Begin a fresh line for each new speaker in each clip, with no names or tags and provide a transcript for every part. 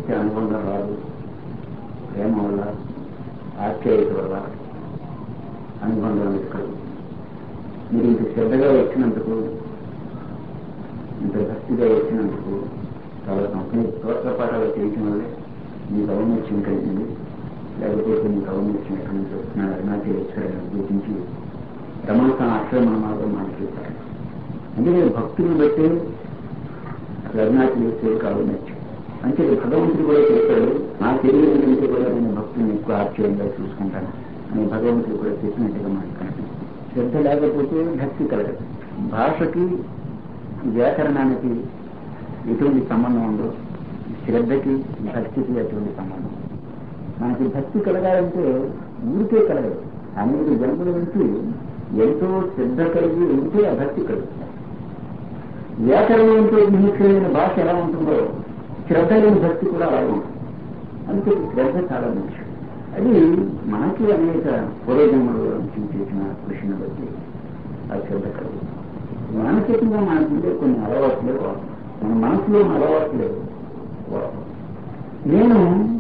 వచ్చే అనుబంధం రాదు ప్రేమ వల్ల ఆశ్చర్యత వల్ల అనుబంధం ఎక్కదు మీరు ఇంత శ్రద్ధగా వచ్చినందుకు ఇంత భక్తిగా వచ్చినందుకు చాలా కంపెనీ తోటపాటాలు చేయటం వల్లే మీ గవర్నమెంట్ కలిగింది లేకపోతే మీ గవర్నమెంట్ ఎక్కడి నుంచి వస్తున్నాడు అరుణాచలేశ్వరుని గురించి రమణ తన అక్షరమణ మార్గం మనకి చెప్పారు అంటే నేను భక్తులను బట్టి అరుణాచలేశ్వరుడు కావచ్చు అంటే భగవంతుడు కూడా చెప్పాడు నా తెలియని కంటే కూడా నేను భక్తుని ఎక్కువ ఆశ్చర్యంగా చూసుకుంటాను అని భగవంతుడు కూడా చెప్పినట్టుగా మనకు కనిపిస్తుంది శ్రద్ధ లేకపోతే భక్తి కలగదు భాషకి వ్యాకరణానికి ఎటువంటి సంబంధం ఉందో శ్రద్ధకి భక్తికి ఎటువంటి సంబంధం మనకి భక్తి కలగాలంటే ఊరికే కలగదు అనేక జన్మల నుంచి ఎంతో శ్రద్ధ కలిగి ఉంటే ఆ భక్తి కలుగుతుంది వ్యాకరణంతో విముఖ్యమైన భాష ఎలా ఉంటుందో శ్రద్ధ లేని భక్తి కూడా అలాగే ఉంటుంది అందుకే శ్రద్ధ చాలా ముఖ్యం అది మనకి అనేక పూర్వజన్మలు నుంచి చేసిన కృషిని బట్టి ఆ శ్రద్ధ కలుగుతుంది మానసికంగా మనకు ఉండే కొన్ని అలవాట్లే వాడు మన మనసులో ఉన్న అలవాట్లే వాడు నేను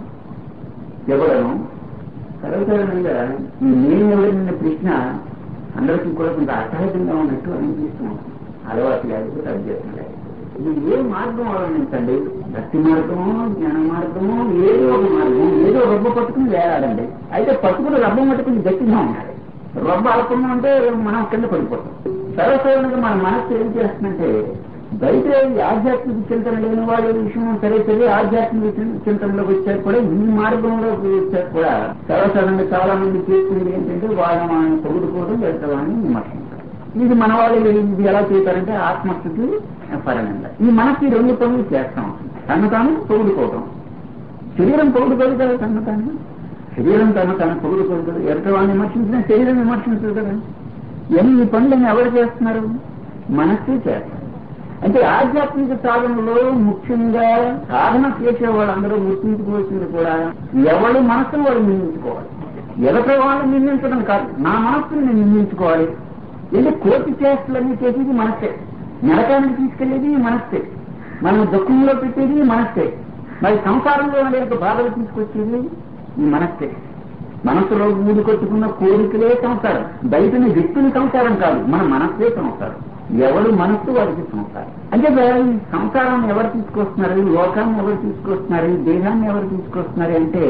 ఎవరను సర్వసాధారణంగా ఈ నేను ఎవరిన ప్రశ్న అందరికీ కూడా కొంత అసహజంగా ఉన్నట్టు అనిపిస్తున్నాం అలవాటు లేకపోతే అభ్యర్థం లేదు ఇది ఏ మార్గం అవలంబించండి భక్తి మార్గమో జ్ఞాన మార్గమో ఏదో ఒక మార్గం ఏదో రొబ్బ పట్టుకుని వేలాడండి అయితే పట్టుకుని రబ్బ పట్టుకుని గట్టిగా ఉండాలి రొబ్బ అల్పంగా ఉంటే మనం కింద పడిపోతాం సర్వసాధారణంగా మన మనసు ఏం చేస్తుందంటే బయట ఈ ఆధ్యాత్మిక చింతన లేని వాళ్ళ విషయం సరే సరే ఆధ్యాత్మిక చిం- చింతనలోకి వచ్చారు కూడా ఈ మార్గంలో వచ్చారు కూడా సర్వసాధారణంగా చాలా మంది చేసుకునేది ఏంటంటే వాళ్ళ మనం పొగుడుకోవడం వెళ్తామని విమర్శించారు ఇది మన వాళ్ళు ఇది ఎలా చేస్తారంటే ఆత్మస్థితి పరంగా ఈ మనకి ఈ రెండు పనులు చేస్తాం తను తాను పొగుడుకోవడం శరీరం పొగుడుకోదు కదా తను తాను శరీరం తను తాను పొగుడుకోదు కదా ఎదుట వాళ్ళని విమర్శించిన శరీరం విమర్శించదు కదా ఇవన్నీ ఈ పనులను ఎవరు చేస్తున్నారు మనస్సే చేస్తారు అంటే ఆధ్యాత్మిక సాధనలో ముఖ్యంగా సాధన చేసే వాళ్ళందరూ గుర్తించుకోవాల్సింది కూడా ఎవరి మనసును వాళ్ళు నిందించుకోవాలి ఎదట వాళ్ళు నిందించడం కాదు నా మనస్సును నేను నిందించుకోవాలి అంటే కోటి చేష్టలన్నీ చేసేది మనస్సే నరకానికి తీసుకెళ్లేది మనస్సే మనం దుఃఖంలో పెట్టేది మనస్సే మరి సంసారంలో అనేక బాధలు తీసుకొచ్చేది ఈ మనస్సే మనసులో ఊడి కొట్టుకున్న కోరికలే సంసారం బయటని వ్యక్తుల సంసారం కాదు మన మనస్సే సంసారం ఎవడు మనస్సు వాడికి సంసారం అంటే ఈ సంసారాన్ని ఎవరు తీసుకొస్తున్నారు ఈ లోకాన్ని ఎవరు తీసుకొస్తున్నారు ఈ దేహాన్ని ఎవరు తీసుకొస్తున్నారు అంటే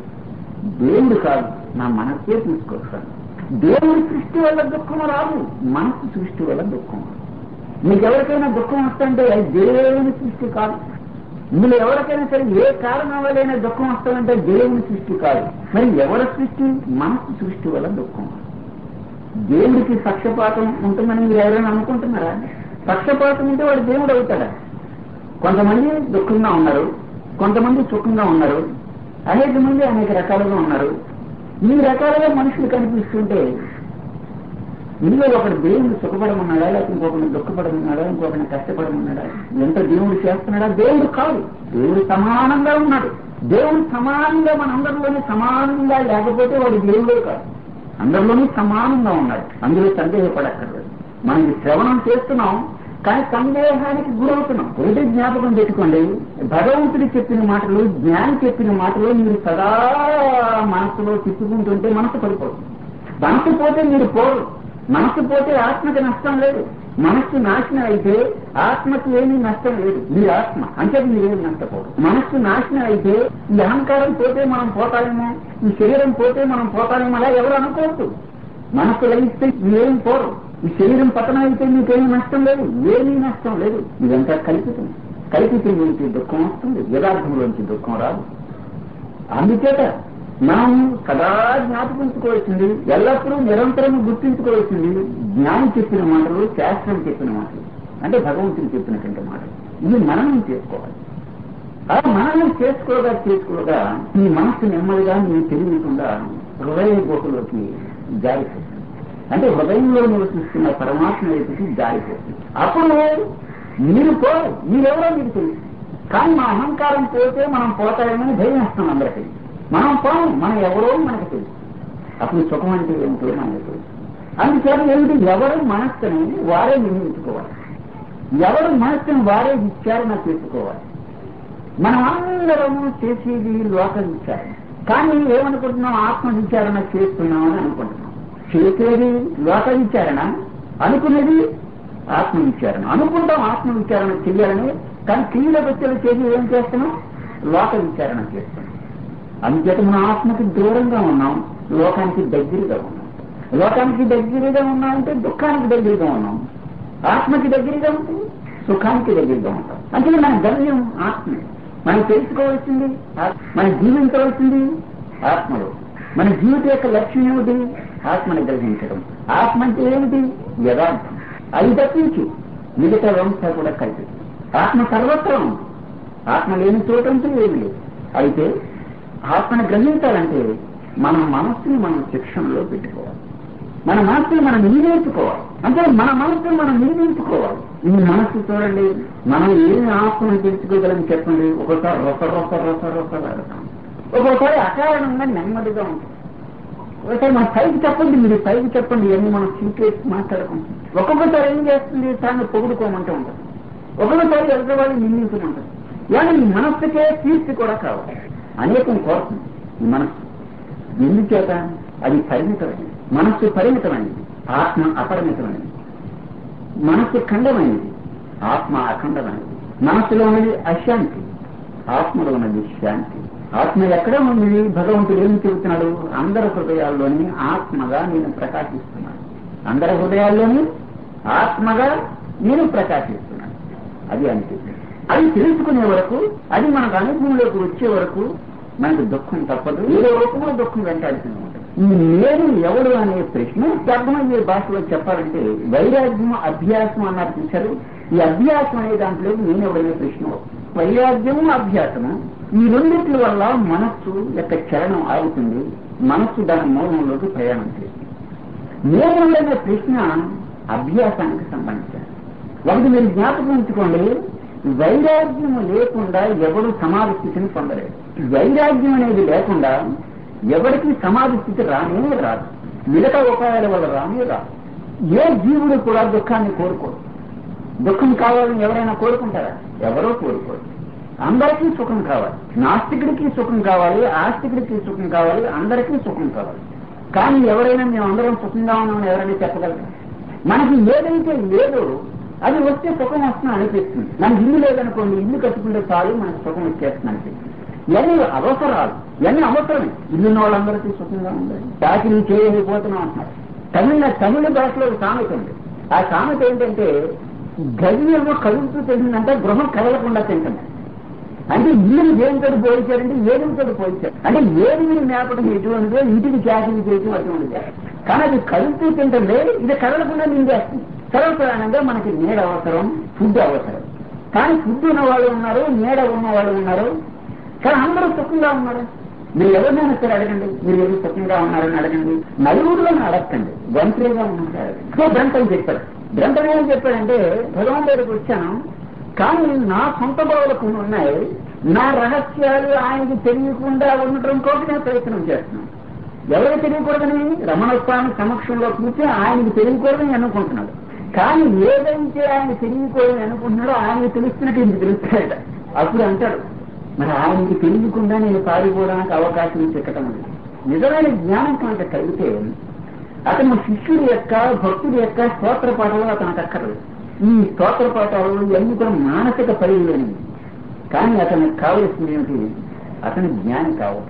దేవుడు కాదు నా మనస్సే తీసుకొస్తాను దేవుడి సృష్టి వల్ల దుఃఖం రాదు మనస్సు సృష్టి వల్ల దుఃఖం రాదు. మీకు ఎవరికైనా దుఃఖం వస్తుంటే అది దేవుని సృష్టి కాదు ఇందులో ఎవరికైనా సరే ఏ కారణం వల్లైనా దుఃఖం వస్తుందంటే దేవుని సృష్టి కాదు మరి ఎవరి సృష్టి మనస్సు సృష్టి వల్ల దుఃఖం దేవుడికి పక్షపాతం ఉంటుందని మీరు ఎవరైనా అనుకుంటున్నారా పక్షపాతం ఉంటే వాడు దేవుడు అవుతాడా కొంతమంది దుఃఖంగా ఉన్నారు కొంతమంది సుఖంగా ఉన్నారు అనేక మంది అనేక రకాలుగా ఉన్నారు ఈ రకాలుగా మనుషులు కనిపిస్తుంటే ఇందులో ఒకడు దేవుడు సుఖపడమన్నాడా లేకపోతే ఇంకొకరిని దుఃఖపడమన్నాడా ఇంకొకరిని కష్టపడమన్నాడా ఎంత దేవుడు చేస్తున్నాడా దేవుడు కాదు దేవుడు సమానంగా ఉన్నాడు దేవుడు సమానంగా మనందరిలోనే సమానంగా లేకపోతే వాడు దేవుడే కాదు అందరిలోనే సమానంగా ఉన్నాడు అందులో సందేహపడక్కర్లేదు మనం ఈ శ్రవణం చేస్తున్నాం కానీ సందేహానికి గురవుతున్నాం ఒకటి జ్ఞాపకం పెట్టుకోండి భగవంతుడు చెప్పిన మాటలు జ్ఞాని చెప్పిన మాటలు మీరు సదా మనసులో తిప్పుకుంటుంటే మనసు పడిపోతుంది మనసు పోతే మీరు పోరు మనసు పోతే ఆత్మకి నష్టం లేదు మనస్సు నాశనం అయితే ఆత్మకి ఏమీ నష్టం లేదు మీరు ఆత్మ అంటే మీరేమి నష్టపోరు మనస్సు నాశనం అయితే ఈ అహంకారం పోతే మనం పోతామేమో ఈ శరీరం పోతే మనం పోతామేమో అలా ఎవరు అనుకోవద్దు మనస్సు లభిస్తే మీరేం పోరు ఈ శరీరం పతనం అయితే మీకేమీ నష్టం లేదు ఏమీ నష్టం లేదు ఇదంతా కల్పితం కల్పితం నుంచి దుఃఖం వస్తుంది యథార్థంలోంచి దుఃఖం రాదు అందుచేత మనం సదా జ్ఞాపకించుకోవాల్సింది ఎల్లప్పుడూ నిరంతరం గుర్తించుకోవాల్సింది జ్ఞానం చెప్పిన మాటలు శాస్త్రం చెప్పిన మాటలు అంటే భగవంతుడు చెప్పినటువంటి మాటలు ఇవి మననం చేసుకోవాలి ఆ మననం చేసుకోగా చేసుకోగా ఈ మనస్సు నెమ్మదిగా నీ తెలియకుండా హృదయ గుహలోకి జారిపోతుంది అంటే హృదయంలో నివసిస్తున్న పరమాత్మ వైపుకి జారిపోతుంది అప్పుడు మీరు పోరు మీరెవరో మీకు తెలుసు కానీ మా అహంకారం పోతే మనం పోతామని భయం వేస్తాం అందరికీ మనం పోం మనం ఎవరో మనకు తెలుసు అప్పుడు సుఖం అంటే ఏమిటో మనకు తెలుసు అందుచేత ఏమిటి ఎవరు మనస్సుని వారే నిర్మించుకోవాలి ఎవరు మనస్సుని వారే విచారణ చేసుకోవాలి మనం అందరము చేసేది లోక విచారణ కానీ ఏమనుకుంటున్నాం ఆత్మ విచారణ చేస్తున్నామని అనుకుంటున్నాం చేసేది లోక విచారణ అనుకునేది ఆత్మ విచారణ అనుకుంటాం ఆత్మ విచారణ చెయ్యాలని కానీ క్రియల వ్యక్తులు చేసి ఏం చేస్తున్నాం లోక విచారణ చేస్తున్నాం అందుచేత మన ఆత్మకి దూరంగా ఉన్నాం లోకానికి దగ్గరగా ఉన్నాం లోకానికి దగ్గరగా ఉన్నామంటే దుఃఖానికి దగ్గరగా ఉన్నాం ఆత్మకి దగ్గరగా ఉంటే సుఖానికి దగ్గరగా ఉంటాం అంటే మన గమ్యం ఆత్మే మనం తెలుసుకోవాల్సింది ఆత్మ. మనం జీవించవలసింది ఆత్మలో మన జీవిత యొక్క లక్ష్యం ఏమిటి ఆత్మని గ్రహించడం ఆత్మ అంటే ఏమిటి యథార్థం అది తప్పించి మిగతా వంశ కూడా కలిపి ఆత్మ సర్వత్రం ఉంది. ఆత్మ లేని చోటంటూ ఏమి లేదు అయితే ఆత్మను గ్రహించాలంటే మన మనస్సుని మనం శిక్షణలో పెట్టుకోవాలి మన మనస్సుని మనం నివేదించుకోవాలి అంటే మన మనస్సుని మనం నివేదించుకోవాలి ఈ మనస్సు చూడండి మనం ఏమి ఆత్మను తెలుసుకోగలం చెప్పండి ఒకసారి రొస రొస రొస రొస పెడతాం ఒక్కొక్కసారి అకారణంగా నెమ్మదిగా ఉంటుంది ఒకసారి మన పైకి చెప్పండి మీరు పైకి చెప్పండి ఇవన్నీ మనం సీక్రెట్స్ మాట్లాడుకుంటాం ఒక్కొక్కసారి ఏం చేస్తుంది తాను పొగుడుకోమంటూ ఉంటుంది ఒక్కొక్కసారి ఎదుటి నిందించమంటుంది కానీ ఈ మనస్సుకే తీర్చి కూడా కావాలి అనేకం కోరుతుంది ఈ మనస్సు ఎందుచేత అది పరిమితమైనది మనస్సు పరిమితమైనది ఆత్మ అపరిమితమైనది మనస్సు ఖండమైనది ఆత్మ అఖండమైనది మనస్సులో ఉన్నది అశాంతి ఆత్మలో ఉన్నది శాంతి ఆత్మ ఎక్కడ ఉంది భగవంతుడు ఏం చెబుతున్నాడు అందరి హృదయాల్లోని ఆత్మగా నేను ప్రకాశిస్తున్నాను అందరి హృదయాల్లోని ఆత్మగా నేను ప్రకాశిస్తున్నాను అది అనిపిస్తుంది అది తెలుసుకునే వరకు అది మనకు అనుభవంలోకి వచ్చే వరకు మనకు దుఃఖం తప్పదు ఏదో రూపంలో దుఃఖం వెంటాడుతూనే ఉంటుంది ఈ నేను ఎవడు అనే ప్రశ్న అర్థమయ్యే భాషలో చెప్పాలంటే వైరాగ్యం అభ్యాసం అన్నారు చూశారు ఈ అభ్యాసం అనే దాంట్లో నేను ఎవడనే ప్రశ్న వస్తుంది. వైరాగ్యము అభ్యాసము ఈ రెండింటి వల్ల మనస్సు యొక్క చలనం ఆగుతుంది మనస్సు దాని మూలంలోకి ప్రయాణం చేస్తుంది నేను అనే ప్రశ్న అభ్యాసానికి సంబంధించారు ఒకటి మీరు జ్ఞాపకం ఉంచుకోండి వైరాగ్యము లేకుండా ఎవడు సమాధి స్థితిని పొందలేడు వైరాగ్యం అనేది లేకుండా ఎవరికి సమాధి స్థితి రానే రాదు మిగతా ఉపాయాల వల్ల రానే రాదు ఏ జీవుడు కూడా దుఃఖాన్ని కోరుకోడు దుఃఖం కావాలని ఎవరైనా కోరుకుంటారా ఎవరో కోరుకోరు అందరికీ సుఖం కావాలి నాస్తికుడికి సుఖం కావాలి ఆస్తికుడికి సుఖం కావాలి అందరికీ సుఖం కావాలి కానీ ఎవరైనా మేము అందరం సుఖంగా ఉన్నామని ఎవరైనా చెప్పగలరు మనకి ఏదైతే లేదో అది వస్తే సుఖం వస్తుంది అనిపిస్తుంది మనకి ఇల్లు లేదనుకోండి ఇల్లు కట్టుకుంటే చాలు మనకు సుఖం వచ్చేస్తుంది అనిపిస్తుంది ఇవన్నీ అవసరాలు ఇవన్నీ అవసరమే ఇల్లున్న వాళ్ళందరికీ సుఖంగా ఉండాలి చాకిరీ చేయకపోతున్నాం అంటున్నారు తమిళ తమిళ భాషలో ఒక సామెత ఉంది ఆ సామెత ఏంటంటే గది ఏమో కదులుతూ తింటుందంటే గృహం కదలకుండా తింటుంది అంటే ఇల్లుని దేనితో పోయించారంటే ఏడుతో పోయించారు అంటే ఏడుని మేపడం ఎటువంటిదో ఇంటికి చాకిరీ చేయడం అటువంటిది కానీ అది కదులుతూ తింటుందే ఇది కదలకుండా నిండేస్తుంది సర్వప్రధానంగా మనకి నీడ అవసరం ఫుడ్ అవసరం కానీ ఫుడ్ ఉన్న వాళ్ళు ఉన్నారు నీడ ఉన్న వాళ్ళు ఉన్నారు కానీ అందరూ సుఖంగా ఉన్నారు మీరు ఎవరినైనా సరే అడగండి మీరు ఎవరు సుఖంగా ఉన్నారని అడగండి నలుగురిలోనే అడగండి ఒంటరిగా ఉన్నారు సో బ్రంథం చెప్పాడు బ్రంథం ఏం చెప్పాడంటే భగవాన్ దగ్గరికి వచ్చాను కానీ నా సొంత బావులకు ఉన్నాయి నా రహస్యాలు ఆయనకి తెలియకుండా ఉండటం కోసం నేను ప్రయత్నం చేస్తున్నాను ఎవరికి తెలియకూడదని రమణ స్వామి సమక్షంలో కూర్చొని ఆయనకి తెలియకూడదని అనుకుంటున్నాడు కానీ ఏదైతే ఆయన తెలియకూడదని అనుకుంటున్నాడో ఆయనకి తెలుస్తున్నట్టు ఇంటికి తెలుస్తాడట అప్పుడు అంటాడు మరి ఆయనకి తెలియకుండా నేను పారిపోవడానికి అవకాశం చిక్కటం లేదు నిజమైన జ్ఞానం కనుక కలిగితే అతను శిష్యుడి యొక్క భక్తుడి యొక్క స్తోత్ర పాఠాలు అతనికి అక్కర్లేదు ఈ స్తోత్ర పాఠాలు ఇవన్నీ కూడా మానసిక పరిధిలోనివి కానీ అతనికి కావలసింది ఏమిటి అతని జ్ఞాని కావాలి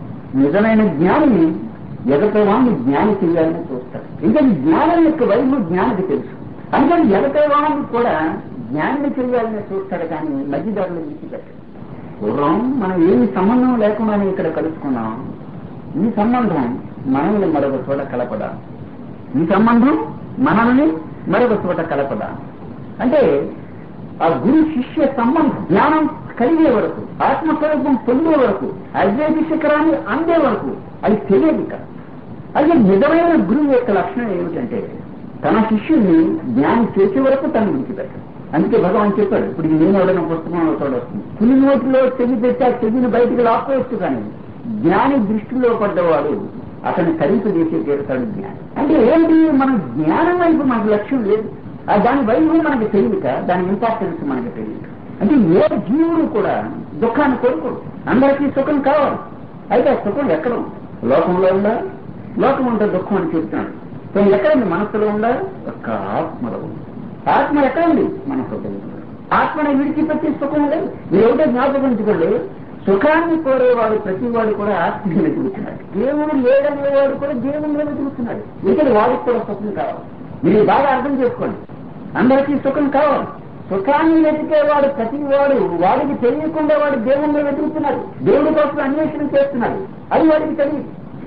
నిజమైన జ్ఞానిని ఎగతవాన్ని జ్ఞాని చేయాలని చూస్తాడు ఇంకా ఈ జ్ఞానం యొక్క వైభవం జ్ఞానికి తెలుసు అందుకని ఎగతవాన్ని కూడా జ్ఞానిని చేయాలని చూస్తాడు కానీ మధ్యదారులు విడిచిపెట్టాడు పూర్వం మనం ఏమి సంబంధం లేకుండానే ఇక్కడ కలుసుకున్నాం ఈ సంబంధం మనల్ని మరొక చోట కలపదా ఈ సంబంధం మనల్ని మరొక చోట కలపదా అంటే ఆ గురు శిష్య సంబంధం జ్ఞానం కలిగే వరకు ఆత్మస్వరూపం పొందే వరకు అద్వైత శిఖరాన్ని అందే వరకు అది తెలియదు ఇక అయితే నిజమైన గురువు యొక్క లక్షణం ఏమిటంటే తన శిష్యుల్ని జ్ఞానం చేసే వరకు తను విడిచిపెట్టాడు అందుకే భగవాన్ చెప్పాడు ఇప్పుడు ఈ నేను ఎవరైనా పుస్తకంలో చూడొస్తుంది పులి నోటిలో చెవి పెట్టి ఆ చెవిని బయటికి లాక్కోవచ్చు కానీ జ్ఞాని దృష్టిలో పడ్డవాడు అతన్ని ఖరీదు చేసే తీరుతాడు జ్ఞానం అంటే ఏంటి మన జ్ఞానం వైపు మనకు లక్ష్యం లేదు ఆ దాని వైపు మనకి తెలియక దాని ఇంపార్టెన్స్ మనకి తెలియదు అంటే ఏ జీవుడు కూడా దుఃఖాన్ని కోరుకోడు అందరికీ సుఖం కావాలి అయితే ఆ సుఖం ఎక్కడ ఉంది? లోకంలో ఉందా లోకం ఉంటే దుఃఖం అని చెప్తున్నాడు సో ఎక్కడండి మనసులో ఉందా ఒక్క ఆత్మలో ఉంది ఆత్మ ఎక్కడ ఉంది మన హృదయంలో ఆత్మని విడిచిపెట్టి సుఖం లేదు మీరు ఒకటే జ్ఞాపకించుకోండి సుఖాన్ని కోరేవాడు ప్రతి వాడు కూడా ఆత్మని వెతుకుతున్నాడు దేవుడు లేడనేవాడు కూడా దేవుని వెతుకుతున్నాడు ఇక్కడ వాడికి కూడా సుఖం కావాలి మీరు బాగా అర్థం చేసుకోండి అందరికీ సుఖం కావాలి సుఖాన్ని వెతికేవాడు ప్రతి వాడు వాడికి తెలియకుండా వాడు దేవుణ్ణి వెతుకుతున్నాడు దేవుడి కోసం అన్వేషణ చేస్తున్నాడు అది వాడికి తెలియదు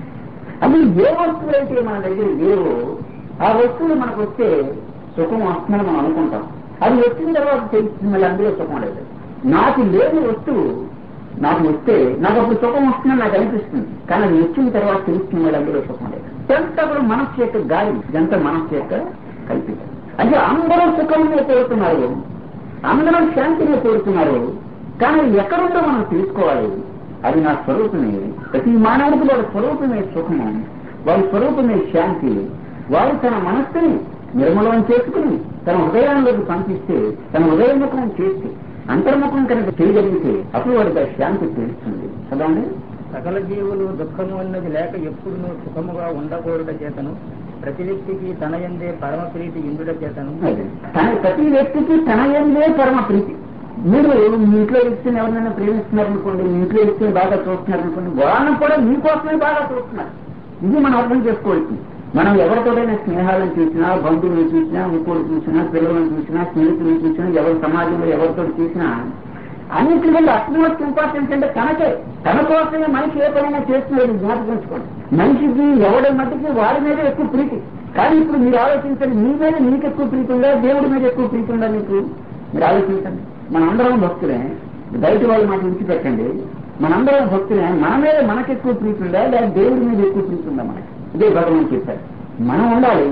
అది ఏ వస్తువులైతే మన దగ్గర లేవో ఆ వస్తువులు మనకు వస్తే సుఖం వస్తుందని మనం అనుకుంటాం అది వచ్చిన తర్వాత తెలుస్తుంది మళ్ళీ అందులో సుఖం లేదు నాకు లేని వస్తువు నాకు వస్తే నాకు అప్పుడు సుఖం వస్తుందని నాకు అనిపిస్తుంది కానీ అది వచ్చిన తర్వాత తెలుస్తుంది మళ్ళీ అందులో సుఖం లేదు ఎంత కూడా మనస్సు యొక్క గాలి ఎంత మనస్సు యొక్క కల్పితం అంటే అందరూ సుఖంగా కోరుతున్నారు అందరూ శాంతిని కోరుతున్నారు కానీ అది ఎక్కడుందో మనం తెలుసుకోవాలి అది నా స్వరూపమే ప్రతి మానవుడికి వాడి స్వరూపమే సుఖము వాడి స్వరూపమే శాంతి వాడు తన మనస్సుని నిర్మలం చేసుకుని తన హృదయంలోకి పంపిస్తే తన హృదయముఖం చేస్తే అంతర్ముఖం కనుక చేయగలిగితే అప్పుడు వాడికి ఆ శాంతి తెలుస్తుంది కదా అండి
సకల జీవులు దుఃఖము అన్నది లేక ఎప్పుడునూ సుఖముగా ఉండకూడద చేతను ప్రతి వ్యక్తికి తన ఎందే పరమ ప్రీతి ఇందుడ చేతను
అది. తన ప్రతి వ్యక్తికి తన ఎందే పరమ ప్రీతి మీరు మీ ఇంట్లో వ్యక్తిని ఎవరినైనా ప్రేమిస్తున్నారనుకోండి మీ ఇంట్లో వ్యక్తిని బాగా చూస్తున్నారనుకోండి వాళ్ళని కూడా మీకోసమే బాగా చూస్తున్నారు ఇది మనం అర్థం చేసుకోవచ్చు మనం ఎవరితోటైనా స్నేహాలను చూసినా బంధువులను చూసినా ఇంకోటి చూసినా పిల్లలను చూసినా స్నేహితులను చూసినా ఎవరి సమాజంలో ఎవరితో చూసినా అన్నింటిలో అట్మోస్ట్ ఇంపార్టెన్స్ అంటే తనకే తన కోసమే మనిషి ఏ పనైనా చేస్తున్నది జ్ఞాపకించుకోండి మనిషికి ఎవడి మట్టికి వాడి మీద ఎక్కువ ప్రీతి కానీ ఇప్పుడు మీరు ఆలోచించండి మీ మీద మీకు ఎక్కువ ప్రీతి ఉందా దేవుడి మీద ఎక్కువ ప్రీతి ఉందా మీకు మీరు ఆలోచించండి మనందరం భక్తులే బయట వాళ్ళు మాట విడిచిపెట్టండి మనందరం భక్తులే మన మీద మనకు ఎక్కువ ప్రీతి ఉందా లేదా దేవుడి మీద ఎక్కువ ప్రీతి ఉందా మనకి ఇదే భగవాన్ చెప్పారు మనం ఉండాలి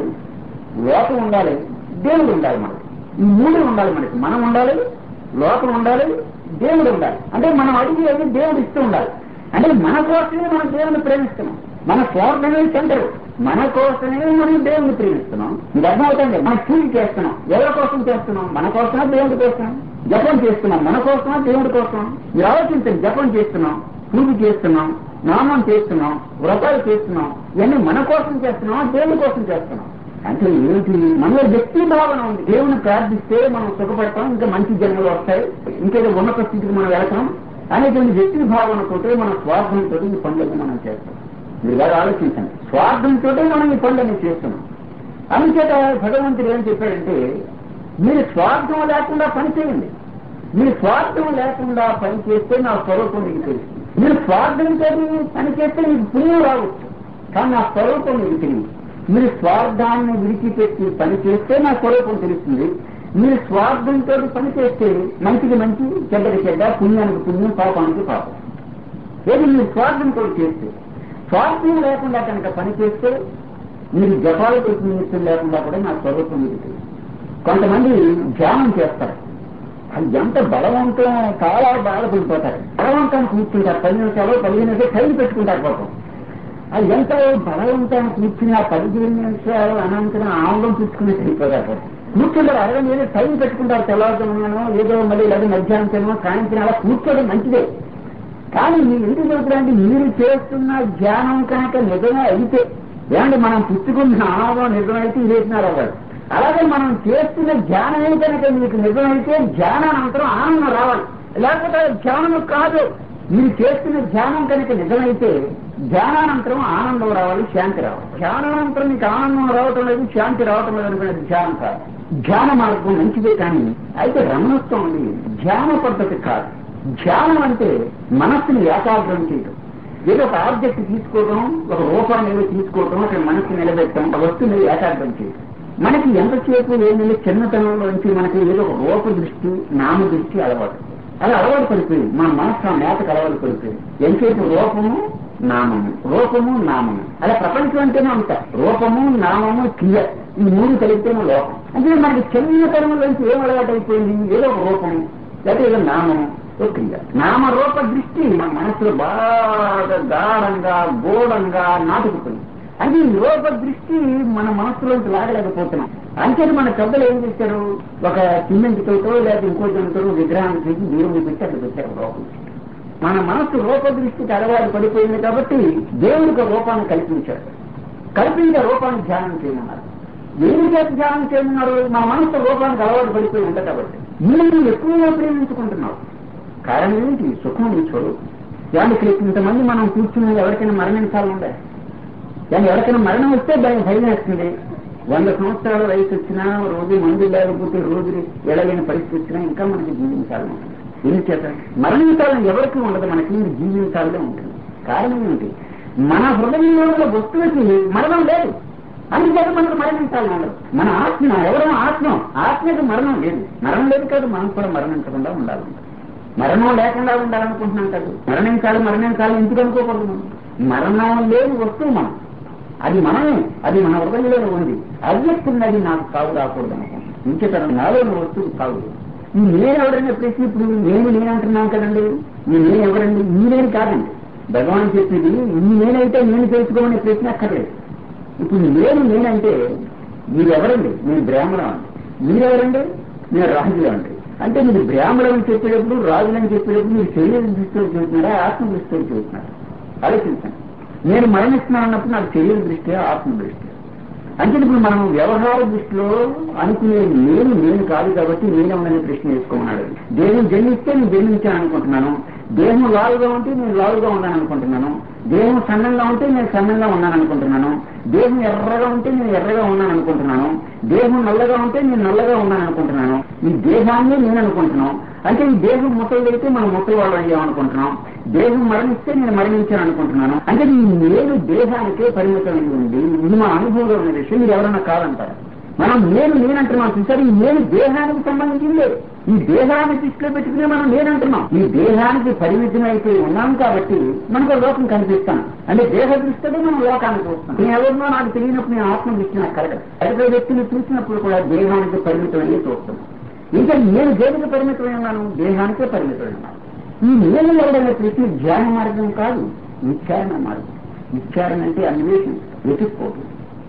లోకం ఉండాలి దేవుడు ఉండాలి మనకి ఈ మూడు ఉండాలి మనకి మనం ఉండాలి లోకం ఉండాలి దేవుడు ఉండాలి అంటే మనం అడిగేది దేవుడు ఇస్తూ ఉండాలి అంటే మన కోసమే మనం దేవుని ప్రేమిస్తున్నాం మన స్వార్థమే సెంటర్ మన కోసమే మనం దేవుని ప్రేమిస్తున్నాం మీకు అర్థమవుతుంది మనం పూజ చేస్తున్నాం ఎవరి కోసం చేస్తున్నాం మన కోసమా దేవుడి కోసం జపం చేస్తున్నాం మన కోసమా దేవుడి కోసం మీరు ఆలోచించండి జపం చేస్తున్నాం పూజ చేస్తున్నాం నామం చేస్తున్నాం వ్రతాలు చేస్తున్నాం ఇవన్నీ మన కోసం చేస్తున్నాం దేవుడి కోసం చేస్తున్నాం అంటే ఏంటి మనలో వ్యక్తి భావన ఉంది దేవుని ప్రార్థిస్తే మనం సుఖపడతాం ఇంకా మంచి జన్మలు వస్తాయి ఇంకేదో ఉన్నత స్థితికి మనం వెళతాం అనేటువంటి వ్యక్తి భావనతో మన స్వార్థంతో ఈ పనులను మనం చేస్తాం మీరు బాగా ఆలోచించండి స్వార్థంతో మనం ఈ పనులను చేస్తున్నాం అందుచేత భగవంతుడు ఏం చెప్పాడంటే మీరు స్వార్థం లేకుండా పని చేయండి మీరు స్వార్థం లేకుండా పని చేస్తే నా స్వరూపం మీకు తెలుస్తుంది మీరు స్వార్థంతో పని చేస్తే మీకు పుణ్యం రావచ్చు కానీ నా స్వరూపం మీకు తెలియదు మీరు స్వార్థాన్ని విడిచిపెట్టి పని చేస్తే నా స్వరూపం తెలుస్తుంది మీరు స్వార్థంతో పని చేస్తే మంచికి మంచి చెడ్డకి చెడ్డ పుణ్యానికి పుణ్యం పాపానికి పాపం ఏది మీరు స్వార్థంతో చేస్తే స్వార్థం లేకుండా కనుక పని చేస్తే మీరు జపాలకు నిమిత్తం లేకుండా కూడా నా స్వరూపం మీకు తెలుస్తుంది కొంతమంది ధ్యానం చేస్తారు అది ఎంత బలవంతం చాలా బాధపడిపోతారు బలవంతాన్ని కూర్చుంటారు పది నిమిషాలు పదిహేను నిమిషాలు టైం పెట్టుకుంటారు పాపం అది ఎంత బలవంతాన్ని కూర్చుని ఆ పదిహేను నిమిషాలు అనంతరం ఆనందం పుచ్చుకుని వెళ్ళిపోతారు పాపం. కూర్చుంటారు అరవై ఏదో టైం పెట్టుకుంటారు తెల్లవారుజామునో ఏదో మళ్ళీ లేదా మధ్యాహ్నం తినో సాయంత్రం అలా కూర్చోవడం మంచిదే కానీ మీరు ఎందుకు చెబుతారంటే మీరు చేస్తున్న ధ్యానం కనుక నిజమే అయితే ఏమంటే మనం పుచ్చుకున్న ఆనందం నిజమైతే ఇదేసినారు అవ్వదు అలాగే మనం చేస్తున్న ధ్యానమే కనుక మీకు నిజమైతే ధ్యానానంతరం ఆనందం రావాలి లేకపోతే అది ధ్యానం కాదు మీరు చేస్తున్న ధ్యానం కనుక నిజమైతే ధ్యానానంతరం ఆనందం రావాలి శాంతి రావాలి ధ్యానానంతరం మీకు ఆనందం రావటం లేదు శాంతి రావటం లేదు అనుకునే ధ్యానం కాదు ధ్యాన మార్గం మంచిదే కానీ అయితే రమణత్వం ఉంది ధ్యాన పద్ధతి కాదు ధ్యానం అంటే మనస్సుని ఏకాగ్రం చేయడం ఏదో ఒక ఆబ్జెక్ట్ తీసుకోవడం ఒక రూపాన్ని ఏదో తీసుకోవడం అక్కడ మనసు నిలబెట్టడం ఒక వస్తువుని ఏకాగ్రం చేయడం మనకి ఎంతసేపు ఏంటంటే చిన్నతనంలో నుంచి మనకి ఏదో ఒక రూప దృష్టి నామ దృష్టి అలవాటు అలా అలవాటు పడిపోయింది మన మనసు ఆ మేతకు అలవాటు పడిపోయింది ఎంతసేపు రూపము నామము రూపము నామము అలా ప్రపంచం అంటేనే అంత రూపము నామము క్రియ ఈ మూడు కలిపితేనే లోకం అంటే మనకి చిన్నతనం నుంచి ఏం అలవాటు అయిపోయింది ఏదో ఒక రూపము లేదా ఏదో నామము ఓ క్రియ నామరూప దృష్టి మన మనసులో బాగా గాఢంగా గూఢంగా నాటుకుపోయింది అంటే ఈ రూప దృష్టి మన మనసులోకి లాగలేకపోతున్నాం అంచేది మన పెద్దలు ఏం చేశారు ఒక సిమెంట్తోటో లేదా ఇంకో దానితో విగ్రహాన్ని తీసి దేవుడిని పెట్టి అక్కడ పెట్టారు లోపల మన మనసు రూపదృష్టికి అలవాటు పడిపోయింది కాబట్టి దేవుడికి ఒక రూపాన్ని కల్పించాడు కల్పించే రూపాన్ని ధ్యానం చేయమన్నారు ఏమి చేత ధ్యానం చేయమన్నారు మా మనసు రూపానికి అలవాటు పడిపోయి ఉంటుంది కాబట్టి మీరు ఎక్కువగా ప్రేమించుకుంటున్నావు కారణం ఏంటి సుఖం నీ స్వరూపం దానికి ఇక్కడ ఇంతమంది మనం కూర్చుని ఎవరికైనా మరణించాలండే దాన్ని ఎవరికైనా మరణం వస్తే దానికి భయం వేస్తుంది వంద సంవత్సరాల వయసు వచ్చినా రోజు మందు లేకపోతే రోజు ఎడలేని పరిస్థితి వచ్చినా ఇంకా మనకి జీవించాలని ఉంటుంది ఎందుచేత మరణించాలని ఎవరికి ఉండదు మనకి జీవించాలనే ఉంటుంది కారణం ఏంటి మన హృదయంలో ఉన్న వస్తువుకి మరణం లేదు అందుచేత మనకు మరణించాలని ఉండదు మన ఆత్మ ఎవరో ఆత్మ ఆత్మకి మరణం లేదు మరణం లేదు కాదు మనం కూడా మరణించకుండా ఉండాలి మరణం లేకుండా ఉండాలనుకుంటున్నాం కాదు మరణించాలి మరణించాలి ఎందుకు అనుకోకూడదు మనం మరణం లేని వస్తువు మనం అది మనమే అది మన హృదయంలో ఉంది అవ్యక్తున్నది నాకు కావు రాకూడదు అనుకుంటున్నాను ఇంకేతరం నాలో ఉన్న వస్తువు కావు ఈ నేను ఎవరైనా ప్రశ్న ఇప్పుడు నేను నేను అంటున్నాను కదండి ఈ నేను ఎవరండి ఈ నేను కాదండి భగవాన్ చెప్పింది ఈ నేనైతే నేను తెలుసుకోమనే ప్రశ్న అక్కర్లేదు ఇప్పుడు నేను నేనంటే మీరు ఎవరండి నేను బ్రాహ్మణం అండి మీరెవరండి నేను రాజులు అండి అంటే మీరు బ్రాహ్మణం అని చెప్పేటప్పుడు రాజులని చెప్పేటప్పుడు మీరు శరీరం దృష్టిలో చూస్తున్నారా ఆత్మ దృష్టిలో చూస్తున్నారా ఆలోచించండి నేను మరణిస్తున్నాను అన్నప్పుడు నాకు శరీర దృష్టి ఆత్మ దృష్టి అంటే ఇప్పుడు మనం వ్యవహార దృష్టిలో అనుకునే నేను నేను కాదు కాబట్టి నేనేమనే ప్రశ్న వేసుకోమన్నాడు దేహం జన్మిస్తే నేను జన్మించాను అనుకుంటున్నాను దేహం లావుగా ఉంటే నేను లావుగా ఉన్నాను అనుకుంటున్నాను దేహం సన్నంగా ఉంటే నేను సన్నంగా ఉన్నాను అనుకుంటున్నాను దేహం ఎర్రగా ఉంటే నేను ఎర్రగా ఉన్నాను అనుకుంటున్నాను దేహం నల్లగా ఉంటే నేను నల్లగా ఉన్నాను అనుకుంటున్నాను ఈ దేహాన్ని నేను అనుకుంటున్నాను అంటే ఈ దేహం ముసలిదైతే మనం ముసలి వాళ్ళు అయ్యాం అనుకుంటున్నాం దేహం మరణిస్తే నేను మరణించాను అనుకుంటున్నాను అంటే ఈ నేను దేహానికే పరిమితమై ఉంది ఇది మా అనుభవంలో ఉన్న విషయం మీరు ఎవరన్నా కాదంటారు మనం నేను నేనంటున్నాం చూసారు ఈ నేను దేహానికి సంబంధించింది ఈ దేహాన్ని దృష్టిలో పెట్టుకునే మనం నేనంటున్నాం ఈ దేహానికి పరిమితం అయిపోయి ఉన్నాం కాబట్టి మనకు లోకం కనిపిస్తాం అంటే దేహ దృష్టిలో మనం లోకానికి వస్తాం నేను ఎవరినో నాకు తెలియనప్పుడు నేను ఆత్మ దృష్టి నాకు కలగదు ఎదుటి వ్యక్తిని చూసినప్పుడు కూడా దేహానికి పరిమితం అయ్యి చూస్తాం ఇంకా నేను దేనికి పరిమితమై ఉన్నాను దేహానికే పరిమితమై ఉన్నాను ఈ నేను ఎవరైనా ప్రశ్న ధ్యాన మార్గం కాదు విచారణ మార్గం విచారణ అంటే అన్వేషణ వెతుక్కోవడం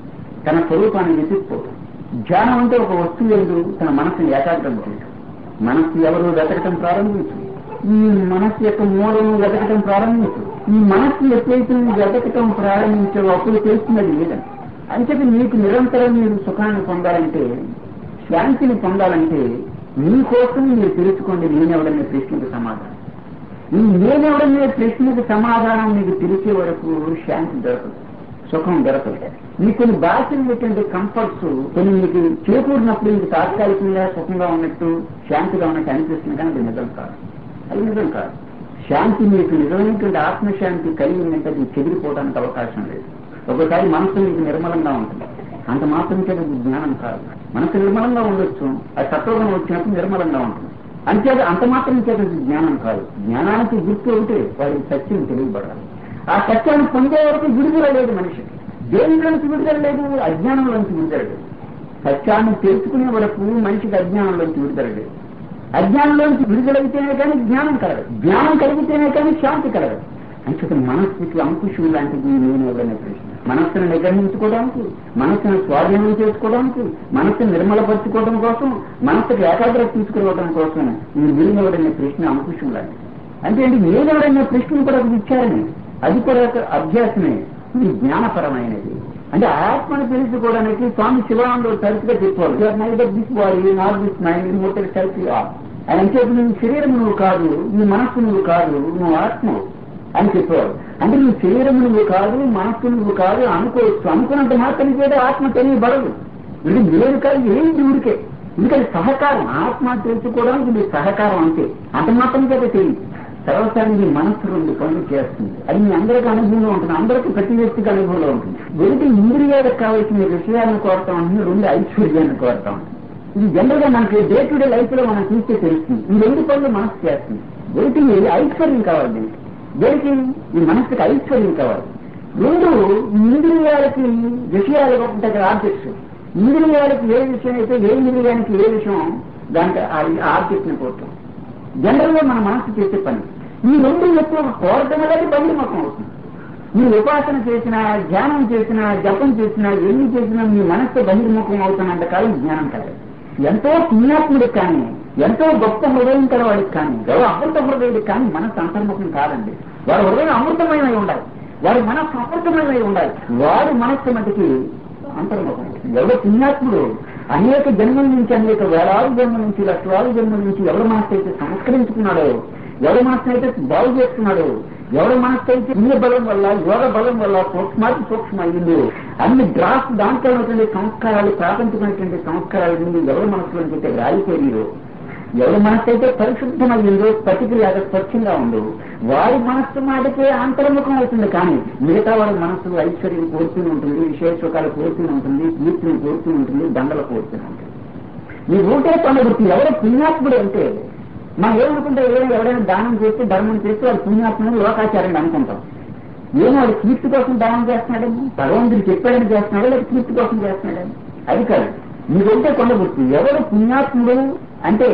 తన స్వరూపాన్ని వెతుక్కోవడం ధ్యానం అంటే ఒక వస్తువు ఎందు తన మనసుని ఏకాగ్రం చేయడం మనస్సు ఎవరు వెతకటం ప్రారంభించు ఈ మనస్సు యొక్క మూలను వెతకటం ప్రారంభించు ఈ మనస్సు ఎప్పుడైతే నువ్వు వెతకటం ప్రారంభించావో అప్పుడు తెలుస్తున్నది లేదని అంచేది నీకు నిరంతరం మీరు సుఖాన్ని పొందాలంటే శాంతిని పొందాలంటే మీకోసం మీరు తెలుసుకోండి నేనెవడనే ప్రశ్నకు సమాధానం ఈ నేనెవడనే ప్రశ్నకు సమాధానం మీకు తెలిసే వరకు శాంతి దొరకదు సుఖం దొరకదు మీకు కొన్ని బాధ్యమైనటువంటి కంఫర్ట్స్ కొన్ని మీకు చేకూరినప్పుడు మీకు తాత్కాలికంగా సుఖంగా ఉన్నట్టు శాంతిగా ఉన్నట్టు అనిపిస్తుంది కానీ అది నిజం కాదు అది నిజం కాదు శాంతి మీకు నిజమైనటువంటి ఆత్మశాంతి కలిగి ఉందంటే అది చెదిరిపోవడానికి అవకాశం లేదు ఒకసారి మనసు మీకు నిర్మలంగా ఉంటుంది అంత మాత్రం చేత ఇది జ్ఞానం కాదు మనసు నిర్మలంగా ఉండొచ్చు అది సత్వగుణం వచ్చినప్పుడు నిర్మలంగా ఉంటుంది అంతేత అంత మాత్రం చేత ఇది జ్ఞానం కాదు జ్ఞానానికి గుర్తు ఉంటే వారికి సత్యం తెలియబడాలి ఆ సత్యాన్ని పొందే వరకు విడుదల లేదు మనిషికి దేనిలోంచి విడుదల లేదు అజ్ఞానంలోంచి విడుదల లేదు సత్యాన్ని తెలుసుకునే వరకు మనిషికి అజ్ఞానంలోంచి విడుదల లేదు అజ్ఞానంలోంచి విడుదలైతేనే కానీ జ్ఞానం కలగదు జ్ఞానం కలిగితేనే కానీ శాంతి కలగదు అంచేత మనస్సుకి అంకుశం లాంటిది నేను ఎవరైనా ప్రశ్న మనస్సును నిగ్రహించుకోవడానికి మనస్సును స్వాధీనం చేసుకోవడానికి మనస్సును నిర్మలపరచుకోవడం కోసం మనస్సుకు ఏకాగ్రత తీసుకురావడం కోసం ఈ నేనెవడనే ప్రశ్న అంకుశం లాంటిది అంటే ఏంటి నేనెవడనే ప్రశ్న కూడా ఒక విచారమే అది కూడా ఒక అభ్యాసమే ఇది జ్ఞానపరమైనది అంటే ఆత్మను తెలుసుకోవడానికి స్వామి శివానందుడు తరచుగా చెప్పారు neither this body not this mind immortal self ఆయన అంటే నువ్వు శరీరం నువ్వు కాదు నీ మనస్సు నువ్వు కాదు నువ్వు ఆత్మ అని చెప్పారు అంటే నీ శరీరం నువ్వు కాదు మనస్సు నువ్వు కాదు అనుకోవచ్చు అనుకున్నంత మాత్రం చేత ఆత్మ తెలియబడదు ఇది నేను కాదు ఏం ఊరికే ఎందుకంటే సహకారం ఆత్మ తెలుసుకోవడానికి ఇది సహకారం అంతే అంత మాత్రం చేత తెలియదు సర్వసారి మీ మనస్సు రెండు పనులు చేస్తుంది అది మీ అందరికీ అనుభవంలో ఉంటుంది అందరికీ ప్రతి వ్యక్తికి అనుభవంలో ఉంటుంది ఒకటి ఇంద్రియాలకు కావాల్సిన విషయాలను కోరతా ఉంటుంది రెండు ఐశ్వర్యాన్ని కోరతా ఉంటుంది ఇది జనరల్ గా మనకి డే టు డే లైఫ్ లో మనం చూస్తే తెలుస్తుంది ఈ రెండు పనులు మనసు చేస్తుంది ఒకటి ఐశ్వర్యం కావాలి దీనికి దేనికి ఈ మనసుకి ఐశ్వర్యం కావాలి రెండు ఇంద్రియాలకి విషయాలు ఉంటాయి కదా ఆబ్జెక్ట్స్ ఇంద్రియాలకి ఏ విషయం అయితే ఏ ఇంద్రియానికి ఏ విషయం దానికి ఆ ఆబ్జెక్ట్ ని కోరుతాం జనరల్ గా మన మనసు చేసే పని ఈ రెండు ఎక్కువ కోరటం అనేది బండి మొత్తం అవుతుంది మీరు ఉపాసన చేసినా ధ్యానం చేసినా జపం చేసినా ఎన్ని చేసినా మీ మనస్సు బహిర్ముఖం అవుతున్నంత కాలం జ్ఞానం కలదు ఎంతో పుణ్యాత్ముడికి కానీ ఎంతో గొప్ప హృదయం కలవాడికి కానీ ఎవరు అమృత హృదయుడికి కానీ మనస్సు అంతర్ముఖం కాదండి వారి హృదయం అమృతమయమై ఉండాలి వారి మనస్సు అమృతమయమై ఉండాలి వారి మనస్సు మటుకి అంతర్ముఖం ఎవడో పుణ్యాత్ముడు అనేక జన్మల నుంచి అనేక వేలాది జన్మల నుంచి లక్షలాది జన్మల నుంచి ఎవరి మనస్సు అయితే సంస్కరించుకున్నాడో ఎవరి మనస్సు అయితే బాగు చేస్తున్నాడో ఎవరి మనస్సు అయితే పుణ్య బలం వల్ల యోగ బలం వల్ల సూక్ష్మాతి సూక్ష్మ అయ్యిందో అన్ని డ్రాఫ్ట్ దాంట్లో ఉన్నటువంటి సంస్కారాలు ప్రాపంచికమైనటువంటి సంస్కారాల నుండి ఎవరి మనసులో అయితే రాయిపోయారో ఎవరి మనస్సు అయితే పరిశుద్ధమయ్యిందో పతికిలాగా స్వచ్ఛంగా ఉందో వారి మనస్సు మాటకే అంతర్ముఖం అవుతుంది కానీ మిగతా వారి మనస్సు ఐశ్వర్యం కోరుతూనే ఉంటుంది విశేషకాలు కోరుతూనే ఉంటుంది కీర్తిని కోరుతూనే ఉంటుంది దండలు కోరుతూనే ఉంటుంది ఈ ఊటే కొండగుర్తి ఎవరు పుణ్యాత్ముడు అంటే మనం ఏమనుకుంటే ఏదైనా ఎవరైనా దానం చేస్తే ధర్మం చేస్తే వాడు పుణ్యాత్ముడు లోకాచార్యుడు అనుకుంటాం ఏమో వాడు కీర్తి కోసం దానం చేస్తున్నాడేమో భగవంతుడు చెప్పాడని చేస్తున్నాడు లేదా కీర్తి కోసం చేస్తున్నాడని అది కాదు మీకుంటే కొండగుర్తి ఎవరు పుణ్యాత్ముడు అంటే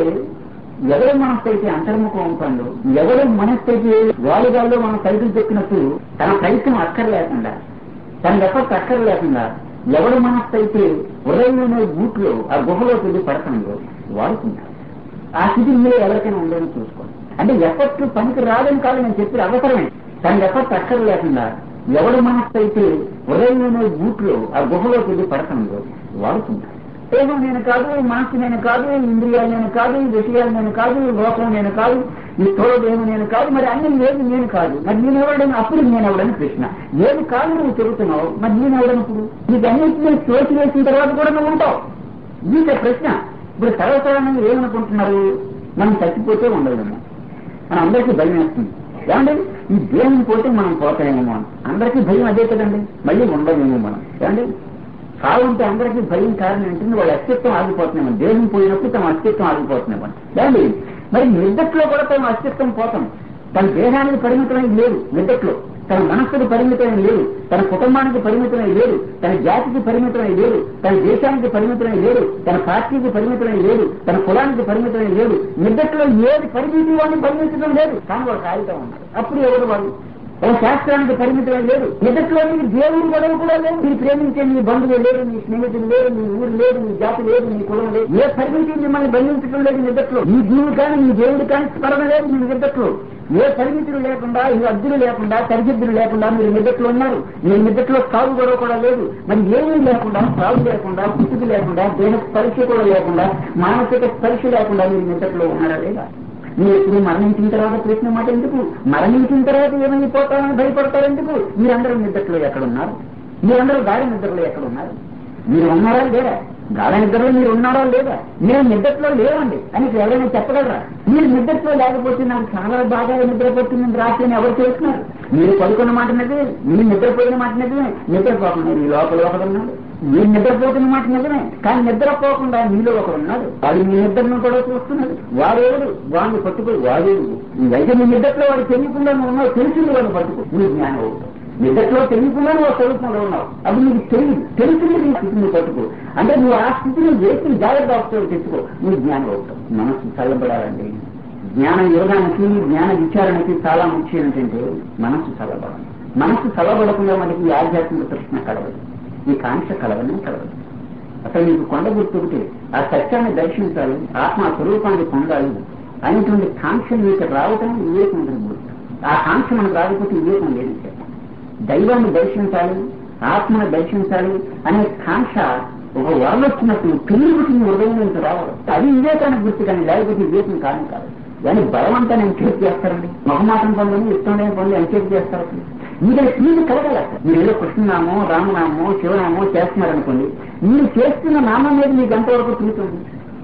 ఎవరి మనస్సు అయితే అంతర్ముఖం అవుతాడో ఎవరి మనస్సు అయితే వాలిగాల్లో మనం సైకిల్ చెప్పినట్టు తన ప్రయత్నం అక్కర్లేకుండా తన ఎఫర్ట్ అక్కర్లేకుండా ఎవరి మనస్సు అయితే ఉదయమైన బూట్లో ఆ గుహలోకి వెళ్ళి పడతాడో వాడుకున్నాడు ఆ స్థితి మీరు ఎవరికైనా ఉందని చూసుకోండి అంటే ఎఫర్ట్ పనికి రాదని కాదు నేను చెప్పేది అవసరమే తన ఎఫర్ట్ అక్కర్లేకుండా ఎవరి మనస్సు అయితే ఉదయమైన బూట్లో ఆ గుహలోకి వెళ్ళి పడతాడో వాడుకున్నాడు ఏదో నేను కాదు మనస్సు నేను కాదు ఇంద్రియాలు నేను కాదు విషయాలు నేను కాదు లోకం నేను కాదు ఈ తోడేమో నేను కాదు మరి అన్ని ఏది నేను కాదు మరి నేను ఎవడని అప్పుడు నేను ఎవడని ప్రశ్న ఏది కాదు నువ్వు చెబుతున్నావు మరి నేను ఎవడనప్పుడు నీకు అన్నింటినీ తోచి వేసిన తర్వాత కూడా నువ్వు ఉంటావు నీకే ప్రశ్న ఇప్పుడు సర్వసాధారణంగా ఏమనుకుంటున్నారు మనం చచ్చిపోతే ఉండలేము మన అందరికీ భయం వేస్తుంది ఏమండి ఈ దేహం పోతే మనం పోతామేమో అని అందరికీ భయం అదే కదండి మళ్ళీ ఉండలేమో మనం ఏమండి కావుంటే అందరికీ భయం కారణం ఏంటంటే వాళ్ళ అస్తిత్వం ఆగిపోతున్నామని దేహం పోయినప్పుడు తమ అస్తిత్వం ఆగిపోతున్నామని ఏమండి మరి నిద్దట్లో కూడా తమ అస్తిత్వం పోతాం తన దేహానికి పరిమితమై లేదు నిద్దట్లో తన మనస్సుకు పరిమితమై లేదు తన కుటుంబానికి పరిమితమై లేదు తన జాతికి పరిమితమై లేదు తన దేశానికి పరిమితమై లేదు తన పార్టీకి పరిమితమై లేదు తన కులానికి పరిమితమై లేదు నిద్దట్లో ఏది పరిమితి వాడిని పరిమితం లేదు కానీ వాడు కాగితం ఉన్నారు అప్పుడు ఎవరు వాళ్ళు ఓ శాస్త్రానికి పరిమితమై లేదు నిజట్లో నీకు దేవుడు గొడవ కూడా లేదు నీ ప్రేమించే నీ బంధువులు లేరు నీ స్నేహితులు లేరు నీ ఊరు లేదు నీ జాతి లేదు నీ కులం లేదు ఏ పరిమితి మిమ్మల్ని బంధించడం లేదు నిజట్లో నీ జీవుడు కానీ నీ దేవుడు కానీ స్మరణ లేదు నీ నిజట్లో ఏ పరిమితులు లేకుండా ఈ అద్దులు లేకుండా సరిహద్దులు లేకుండా మీరు నిద్దట్లో ఉన్నారు మీ నిద్దట్లో సాగు గొడవ కూడా లేదు మరి ఏమీ లేకుండా సాగు లేకుండా పుట్టుకు లేకుండా దేహ స్పర్శ కూడా లేకుండా మానసిక స్పర్శ లేకుండా మీరు నిద్దట్లో ఉన్నారా లేదా మీరు ఇప్పుడు మరణించిన తర్వాత ప్రశ్న మాట ఎందుకు మరణించిన తర్వాత ఏమైపోతామని భయపడతారు ఎందుకు మీరందరూ నిద్రలో ఎక్కడున్నారు మీరందరూ గాఢ నిద్రలో ఎక్కడున్నారు మీరు ఉన్నారా లేదా గాఢ నిద్రలో మీరు ఉన్నారా లేదా నేను నిద్రలో లేవండి అని ఇక్కడ ఎవరైనా చెప్పగలరా మీరు నిద్రలో లేకపోతే నాకు చాలా బాగా నిద్ర పట్టిందని రాత్రి అని ఎవరు చేస్తున్నారు మీరు పడుకున్న మాట నిజమే మీరు నిద్రపోయిన మాట నిజమే నిద్రపోకుండా మీ లోపల ఒకడున్నాడు మీరు నిద్రపోతున్న మాట నిజమే కానీ నిద్రపోకుండా మీలో ఒకడు ఉన్నాడు వాడు మీ నిద్రను కూడా చూస్తున్నాడు వాడేవుడు వాడిని పట్టుకుని వాడేవుడు అయితే మీ నిద్రలో వాడు తెలియకుండా నువ్వు ఉన్నావు తెలిసింది వాడిని పట్టుకో నీ జ్ఞానం అవుతావు నిద్రలో తెలియకుండా నువ్వు స్వరూపంలో ఉన్నావు అప్పుడు నీకు తెలియదు తెలిసింది నీ స్థితిని పట్టుకో అంటే నువ్వు ఆ స్థితిని వేసి జాగ్రత్త అవసరం తెచ్చుకో నువ్వు జ్ఞానం అవుతావు మనసు చల్లబడాలండి జ్ఞాన యోగానికి జ్ఞాన విచారణకి చాలా ముఖ్యం ఏంటంటే మనసు చల్లబడాలి మనసు చల్లబడకుండా మనకి ఈ ఆధ్యాత్మిక ప్రశ్న కలవదు ఈ కాంక్ష కలవనే కలవదు అసలు నీకు కొండ గుర్తుంటే ఆ సత్యాన్ని దర్శించాలి ఆత్మ స్వరూపాన్ని పొందాలి అనేటువంటి కాంక్ష నీకు రావటం వివేకం ఉంటుంది గుర్తు ఆ కాంక్ష మనకు రాకపోతే వివేకం లేదు చెప్పండి దైవాన్ని దర్శించాలి ఆత్మను దర్శించాలి అనే కాంక్ష ఒక వరం వచ్చినట్టు పిల్లి పుట్టిన హృదయం నుంచి రావాలి అది వివేకానికి గుర్తు కానీ లేకపోతే వివేకం కాదు కాదు కానీ బలవంతా నేను చేతి చేస్తారండి మొహమాటం పనులను ఇష్టం లేని పనులు ఎంచేపు చేస్తారు మీరు ఫీజు కలగల మీరు ఏదో కృష్ణనామో రామనామో శివనామో చేస్తున్నారనుకోండి మీరు చేస్తున్న నామం మీద మీకు ఎంతవరకు తిరుగుతుంది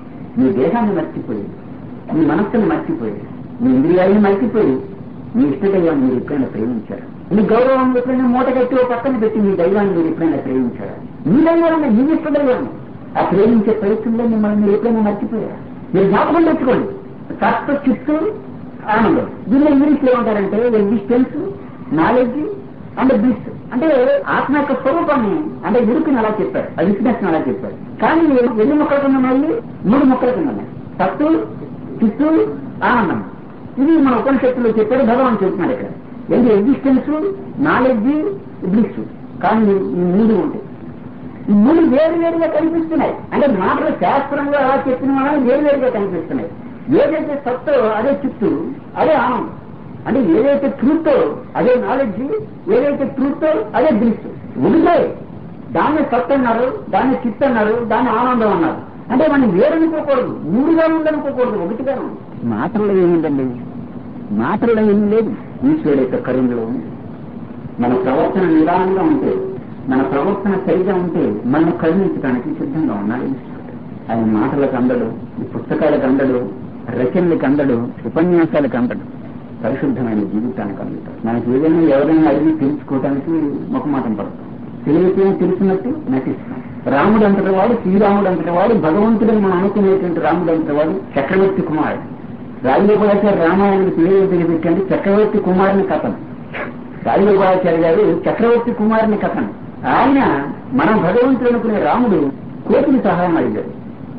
మీ దేహాన్ని మర్చిపోయి మీ మనస్సును మర్చిపోయి మీ ఇంద్రియాలను మర్చిపోయి మీ ఇష్ట దైవాన్ని మీరు ఎప్పుడైనా ప్రేమించారు మీ గౌరవం ఎప్పుడైనా మూట కట్టి ఓ పక్కన పెట్టి మీ దైవాన్ని మీరు ఎప్పుడైనా ప్రేమించారా మీ దైవాన్ని మీ ఇష్ట దైవాన్ని ఆ ప్రేమించే ప్రయత్నంలో మిమ్మల్ని మీరు ఎప్పుడైనా మర్చిపోయారా మీరు జ్ఞాపకం తెచ్చుకోండి సత్వ చిత్తు ఆనందం దీనిలో ఇంగ్లీష్ లో ఏమంటారంటే ఎగ్జిస్టెన్స్ నాలెడ్జ్ అండ్ బ్లిస్ అంటే ఆత్మ యొక్క స్వరూపాన్ని అంటే ఇరుకుని అలా చెప్పారు ఆ విక్నెస్ అలా చెప్పారు కానీ ఎన్ని మొక్కల కింద ఉన్నాయి మూడు మొక్కల కింద ఉన్నాయి సత్తు చిత్తు ఆనందం ఇది మన ఉపనిషత్తులో చెప్పాడు భగవాన్ చెప్తున్నాడు ఇక్కడ ఏంటి ఎగ్జిస్టెన్స్ నాలెడ్జ్ బ్లిస్ కానీ ఈ మూడు ఉంటాయి ఈ మూడు వేరు వేరుగా కనిపిస్తున్నాయి అంటే మాటలు శాస్త్రంగా అలా చెప్పిన వాళ్ళని వేరు వేరుగా కనిపిస్తున్నాయి ఏదైతే సత్తో అదే చిత్తు అదే ఆనందం అంటే ఏదైతే ట్రూత్ అదే నాలెడ్జ్ ఏదైతే ట్రూత్ అదే బ్లిస్ ఒకటే దాన్ని సత్ అన్నారు దాన్ని చిత్ అన్నారు దాన్ని ఆనందం అన్నారు అంటే మనం వేరనుకోకూడదు మూడుగా ఉండనుకోకూడదు ఒకటిగా ఉంది మాటల్లో ఏముందండి మాటల్లో ఏమీ లేదు ఈశ్వరుడు యొక్క కరుణలో ఉంది మన ప్రవర్తన నిదానంగా ఉంటే మన ప్రవర్తన సరిగా ఉంటే మనం కరుణించడానికి సిద్ధంగా ఉన్నాడు ఈశ్వరుడు ఆయన మాటలకు అందడు ఈ పుస్తకాలకు అందడు రచనలకు అందడు ఉపన్యాసాలకు అందడు పరిశుద్ధమైన జీవితానికి అందుతాడు మనకి ఏదైనా ఎవరైనా అడిగి తెలుసుకోవడానికి ముఖమాటం పడతాం తెలియకేం తెలిసినట్టు నటిస్తాం రాముడు అంతటి వాడు శ్రీరాముడు అంతటి వాడు భగవంతుడిని మనం అనుకునేటువంటి రాముడు అంతటి వాడు చక్రవర్తి కుమారుడు రాజగోపాలాచార్య రామాయణానికి పేరు తెలియబెట్టండి చక్రవర్తి కుమారుని కథను రాజగోపాలాచార్య గారు చక్రవర్తి కుమారుని కథను ఆయన మనం భగవంతుడు అనుకునే రాముడు కోతిని సహాయం అడిగాడు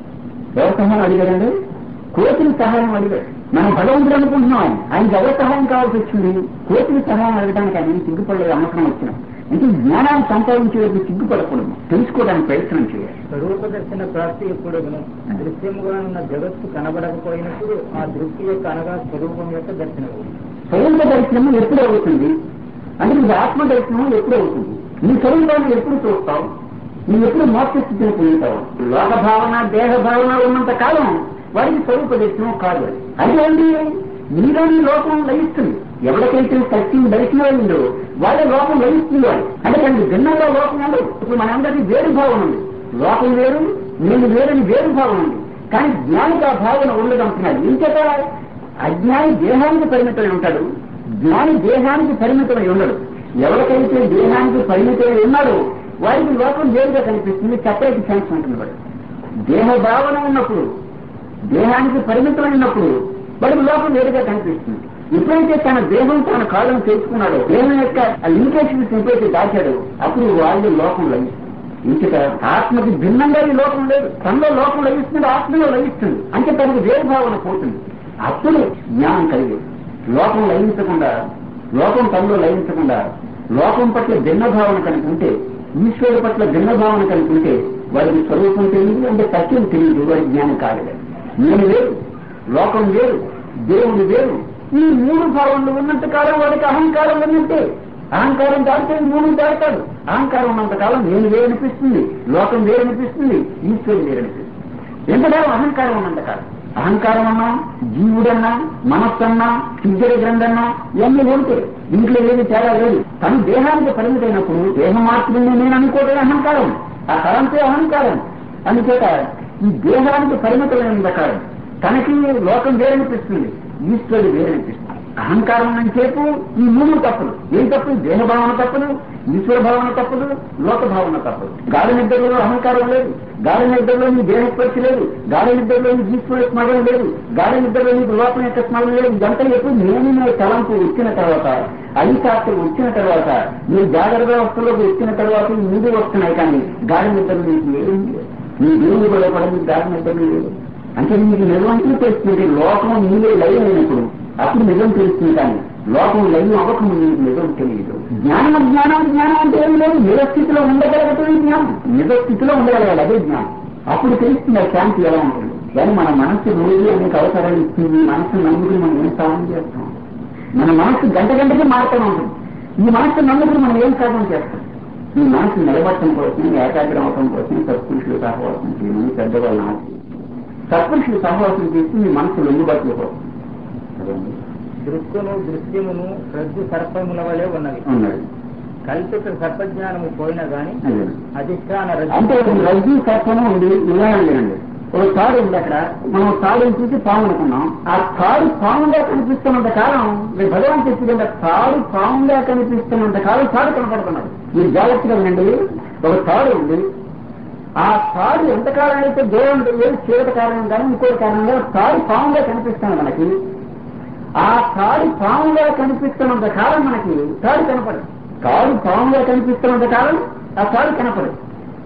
ఎవరి సహాయం అడిగాడండి కోతిని సహాయం అడిగాడు మనం భగవంతుడు అనుకుంటున్నాం ఆయన ఆయనకి ఎవరి సహాయం కావాల్సి వచ్చింది కోతిని సహాయం అడగడానికి ఆయన సిగ్గుపడలేదు అవసరం వచ్చిన అంటే జ్ఞానాన్ని సంపాదించేందుకు సిగ్గుపడకూడదు తెలుసుకోవడానికి ప్రయత్నం చేయాలి
స్వరూప దర్శన ప్రాప్తి ఎప్పుడును దృశ్యముగా ఉన్న జగత్తు కనబడకపోయినప్పుడు ఆ దృష్టి యొక్క అనగా స్వరూపం యొక్క దర్శనము
స్వరూప దర్శనం ఎప్పుడు అవుతుంది అంటే నీకు ఆత్మ దర్శనం ఎప్పుడు అవుతుంది నీ స్వరూపాన్ని ఎప్పుడు చూస్తావు నువ్వు ఎప్పుడు మోక్ష స్థితిని పొందుతావు లోక భావన దేహ భావన ఉన్నంత కాలం వారికి స్వరూప దర్శనం కాదు అది. అదేంటి నీలోని లోకం లయిస్తుంది ఎవరికైతే సత్యం దర్శనమైందో వాళ్ళ లోకం లయిస్తుంది వాళ్ళు అంటే దానికి భిన్నంగా లోకం ఉండదు ఇప్పుడు మనందరికీ వేరు భావన ఉంది లోకం వేరు నేను వేరని వేరు భావన ఉంది కానీ జ్ఞానికి ఆ భావన ఉండదు అంటున్నాడు ఇంకేత అజ్ఞాని దేహానికి పరిమితమై ఉంటాడు జ్ఞాని దేహానికి పరిమితమై ఉండడు ఎవరికైతే దేహానికి పరిమితమై ఉన్నాడో వారికి లోకం వేరుగా కనిపిస్తుంది సపరేట్ సెన్స్ ఉంటుంది వాడు దేహ భావన ఉన్నప్పుడు దేహానికి పరిమితమైనప్పుడు వాడికి లోకం వేరుగా కనిపిస్తుంది ఎప్పుడైతే తన దేహం తన కాళ్ళను తెలుసుకున్నాడో దేహం యొక్క లిమిటేషన్స్ ఎప్పుడైతే దాచాడో అప్పుడు వాళ్ళు లోకం లభిస్తుంది ఇంకట ఆత్మకి భిన్నంగా ఈ లోకం లేదు తనలో లోకం లభిస్తుంది ఆత్మలో లభిస్తుంది అంటే తనకు వేరు భావన పోతుంది అప్పుడు జ్ఞానం కలిగేది లోకం లయించకుండా లోకం తనలో లయించకుండా లోకం పట్ల భిన్న భావన కనుక ఉంటే ఈశ్వరుడు పట్ల భిన్న భావన కనుక ఉంటే వారికి స్వరూపం తెలియదు అంటే సత్యం తెలియదు వారి జ్ఞానం కాలేదు నేను వేరు లోకం వేరు దేవుడు వేరు ఈ మూడు భావనలు ఉన్నంత కాలం వాడికి అహంకారం ఉన్నట్టే అహంకారం దాటితే ఈ మూడు దాటాడు అహంకారం ఉన్నంత కాలం నేను వేరనిపిస్తుంది లోకం వేరనిపిస్తుంది ఈశ్వరుడు వేరనిపిస్తుంది ఎంతకాలం అహంకారం ఉన్నంత కాలం అహంకారం అన్నా జీవుడన్నా మనస్సన్నా సిద్ధరి గ్రంథన్నా ఇవన్నీ ఉంటే ఇంట్లో ఏది తేడా లేదు తను దేహానికి పరిమితమైనప్పుడు దేహం మాత్రమే నేను అనుకోవడం అహంకారం ఆ తలంతే అహంకారం అందుచేత ఈ దేహానికి పరిమితమైన కాలం తనకి లోకం వేరనిపిస్తుంది ఈశ్వరుడు వేరనిపిస్తుంది అహంకారం అంచేపు ఈ మూడు తప్పులు ఏం తప్పులు దేహ భావన తప్పులు ఈశ్వర భావన తప్పులు లోక భావన తప్పులు గాలి నిద్రలో అహంకారం లేదు గాలి నిద్రలో నీ దేహ స్పర్శ లేదు గాలి నిద్రలో నీ ఈశ్వర స్మరణ లేదు గాలి నిద్రలో నీకు లోపం యొక్క స్మరణ లేదు ఇదంతా ఎప్పుడు నేను నీ తలంపు వచ్చిన తర్వాత అధిశాస్త్రం వచ్చిన తర్వాత నీ జాగ్రత్త వ్యవస్థలోకి వచ్చిన తర్వాత ఈ మూడు వస్తున్నాయి కానీ గాలి నిద్రలో నీకు ఏం లేదు నీ దేవుడు కూడా కూడా నీకు గాలి నిద్రలో లేదు అంటే నీకు నిర్వహణ తెలుస్తుంది లోకం నీవే లయం అయినప్పుడు అప్పుడు నిజం తెలుస్తుంది కానీ లోకం లయం అవ్వకముందు నీకు నిజం తెలియదు జ్ఞానం జ్ఞానం జ్ఞానం అంటే ఏం లేదు నిజస్థితిలో ఉండగలగటమే జ్ఞానం నిజస్థితిలో ఉండగలగాలి అదే జ్ఞానం అప్పుడు తెలుస్తుంది ఆ శాంతి ఎలా ఉంటుంది కానీ మన మనస్సు రోజు అనేక అవసరాలు ఇస్తుంది మనస్సు నమ్ముకుని మనం ఏం సాధన చేస్తాం మన మనస్సు గంట గంటకి మారుతూ ఉంటుంది ఈ మనస్సు నమ్ముకుని మనం ఏం సాధన చేస్తాం ఈ మనస్సు నిలబట్టడం కోసం ఏకాగ్రం అవటం కోసం సత్పురుషులు సహవాసం చేయమని పెద్దవాళ్ళు నాకు సత్పురుషులు సహవాసం చేసి మీ మనసు లొంగుబాట్లు కోసం అదండి.
దృక్కును దృశ్యమును రజ్జు సర్పముల వలె ఉన్నవి
ఉన్నది
కల్పిత సర్పజ్ఞానము పోయినా గాని
అదే.
అధిష్టాన
అంటే
రజ్జు
ఒక రజ్జు సర్పము ఉంది ఉదాహరణ ఒక తాడు ఉంది అక్కడ మనం తాడుని చూసి పాము అనుకున్నాం ఆ తాడు పాముగా కనిపిస్తున్నంత కాలం మీరు భగవాన్ చెప్పిందంటే తాడు పాముగా కనిపిస్తున్నంత కాలం తాడు కనపడుతున్నాడు మీరు జాగ్రత్తగా ఉండండి ఒక తాడు ఉంది ఆ తాడు ఎంతకాలం అయితే దూరం లేదు చీకటి కారణం కానీ ఇంకోటి కారణంగా తాడు పాముగా కనిపిస్తుంది మనకి ఆ తాడు పాముగా కనిపిస్తున్నంత కాలం మనకి తాడు కనపడదు తాడు పాముగా కనిపిస్తున్నంత కాలం ఆ తాడు కనపడదు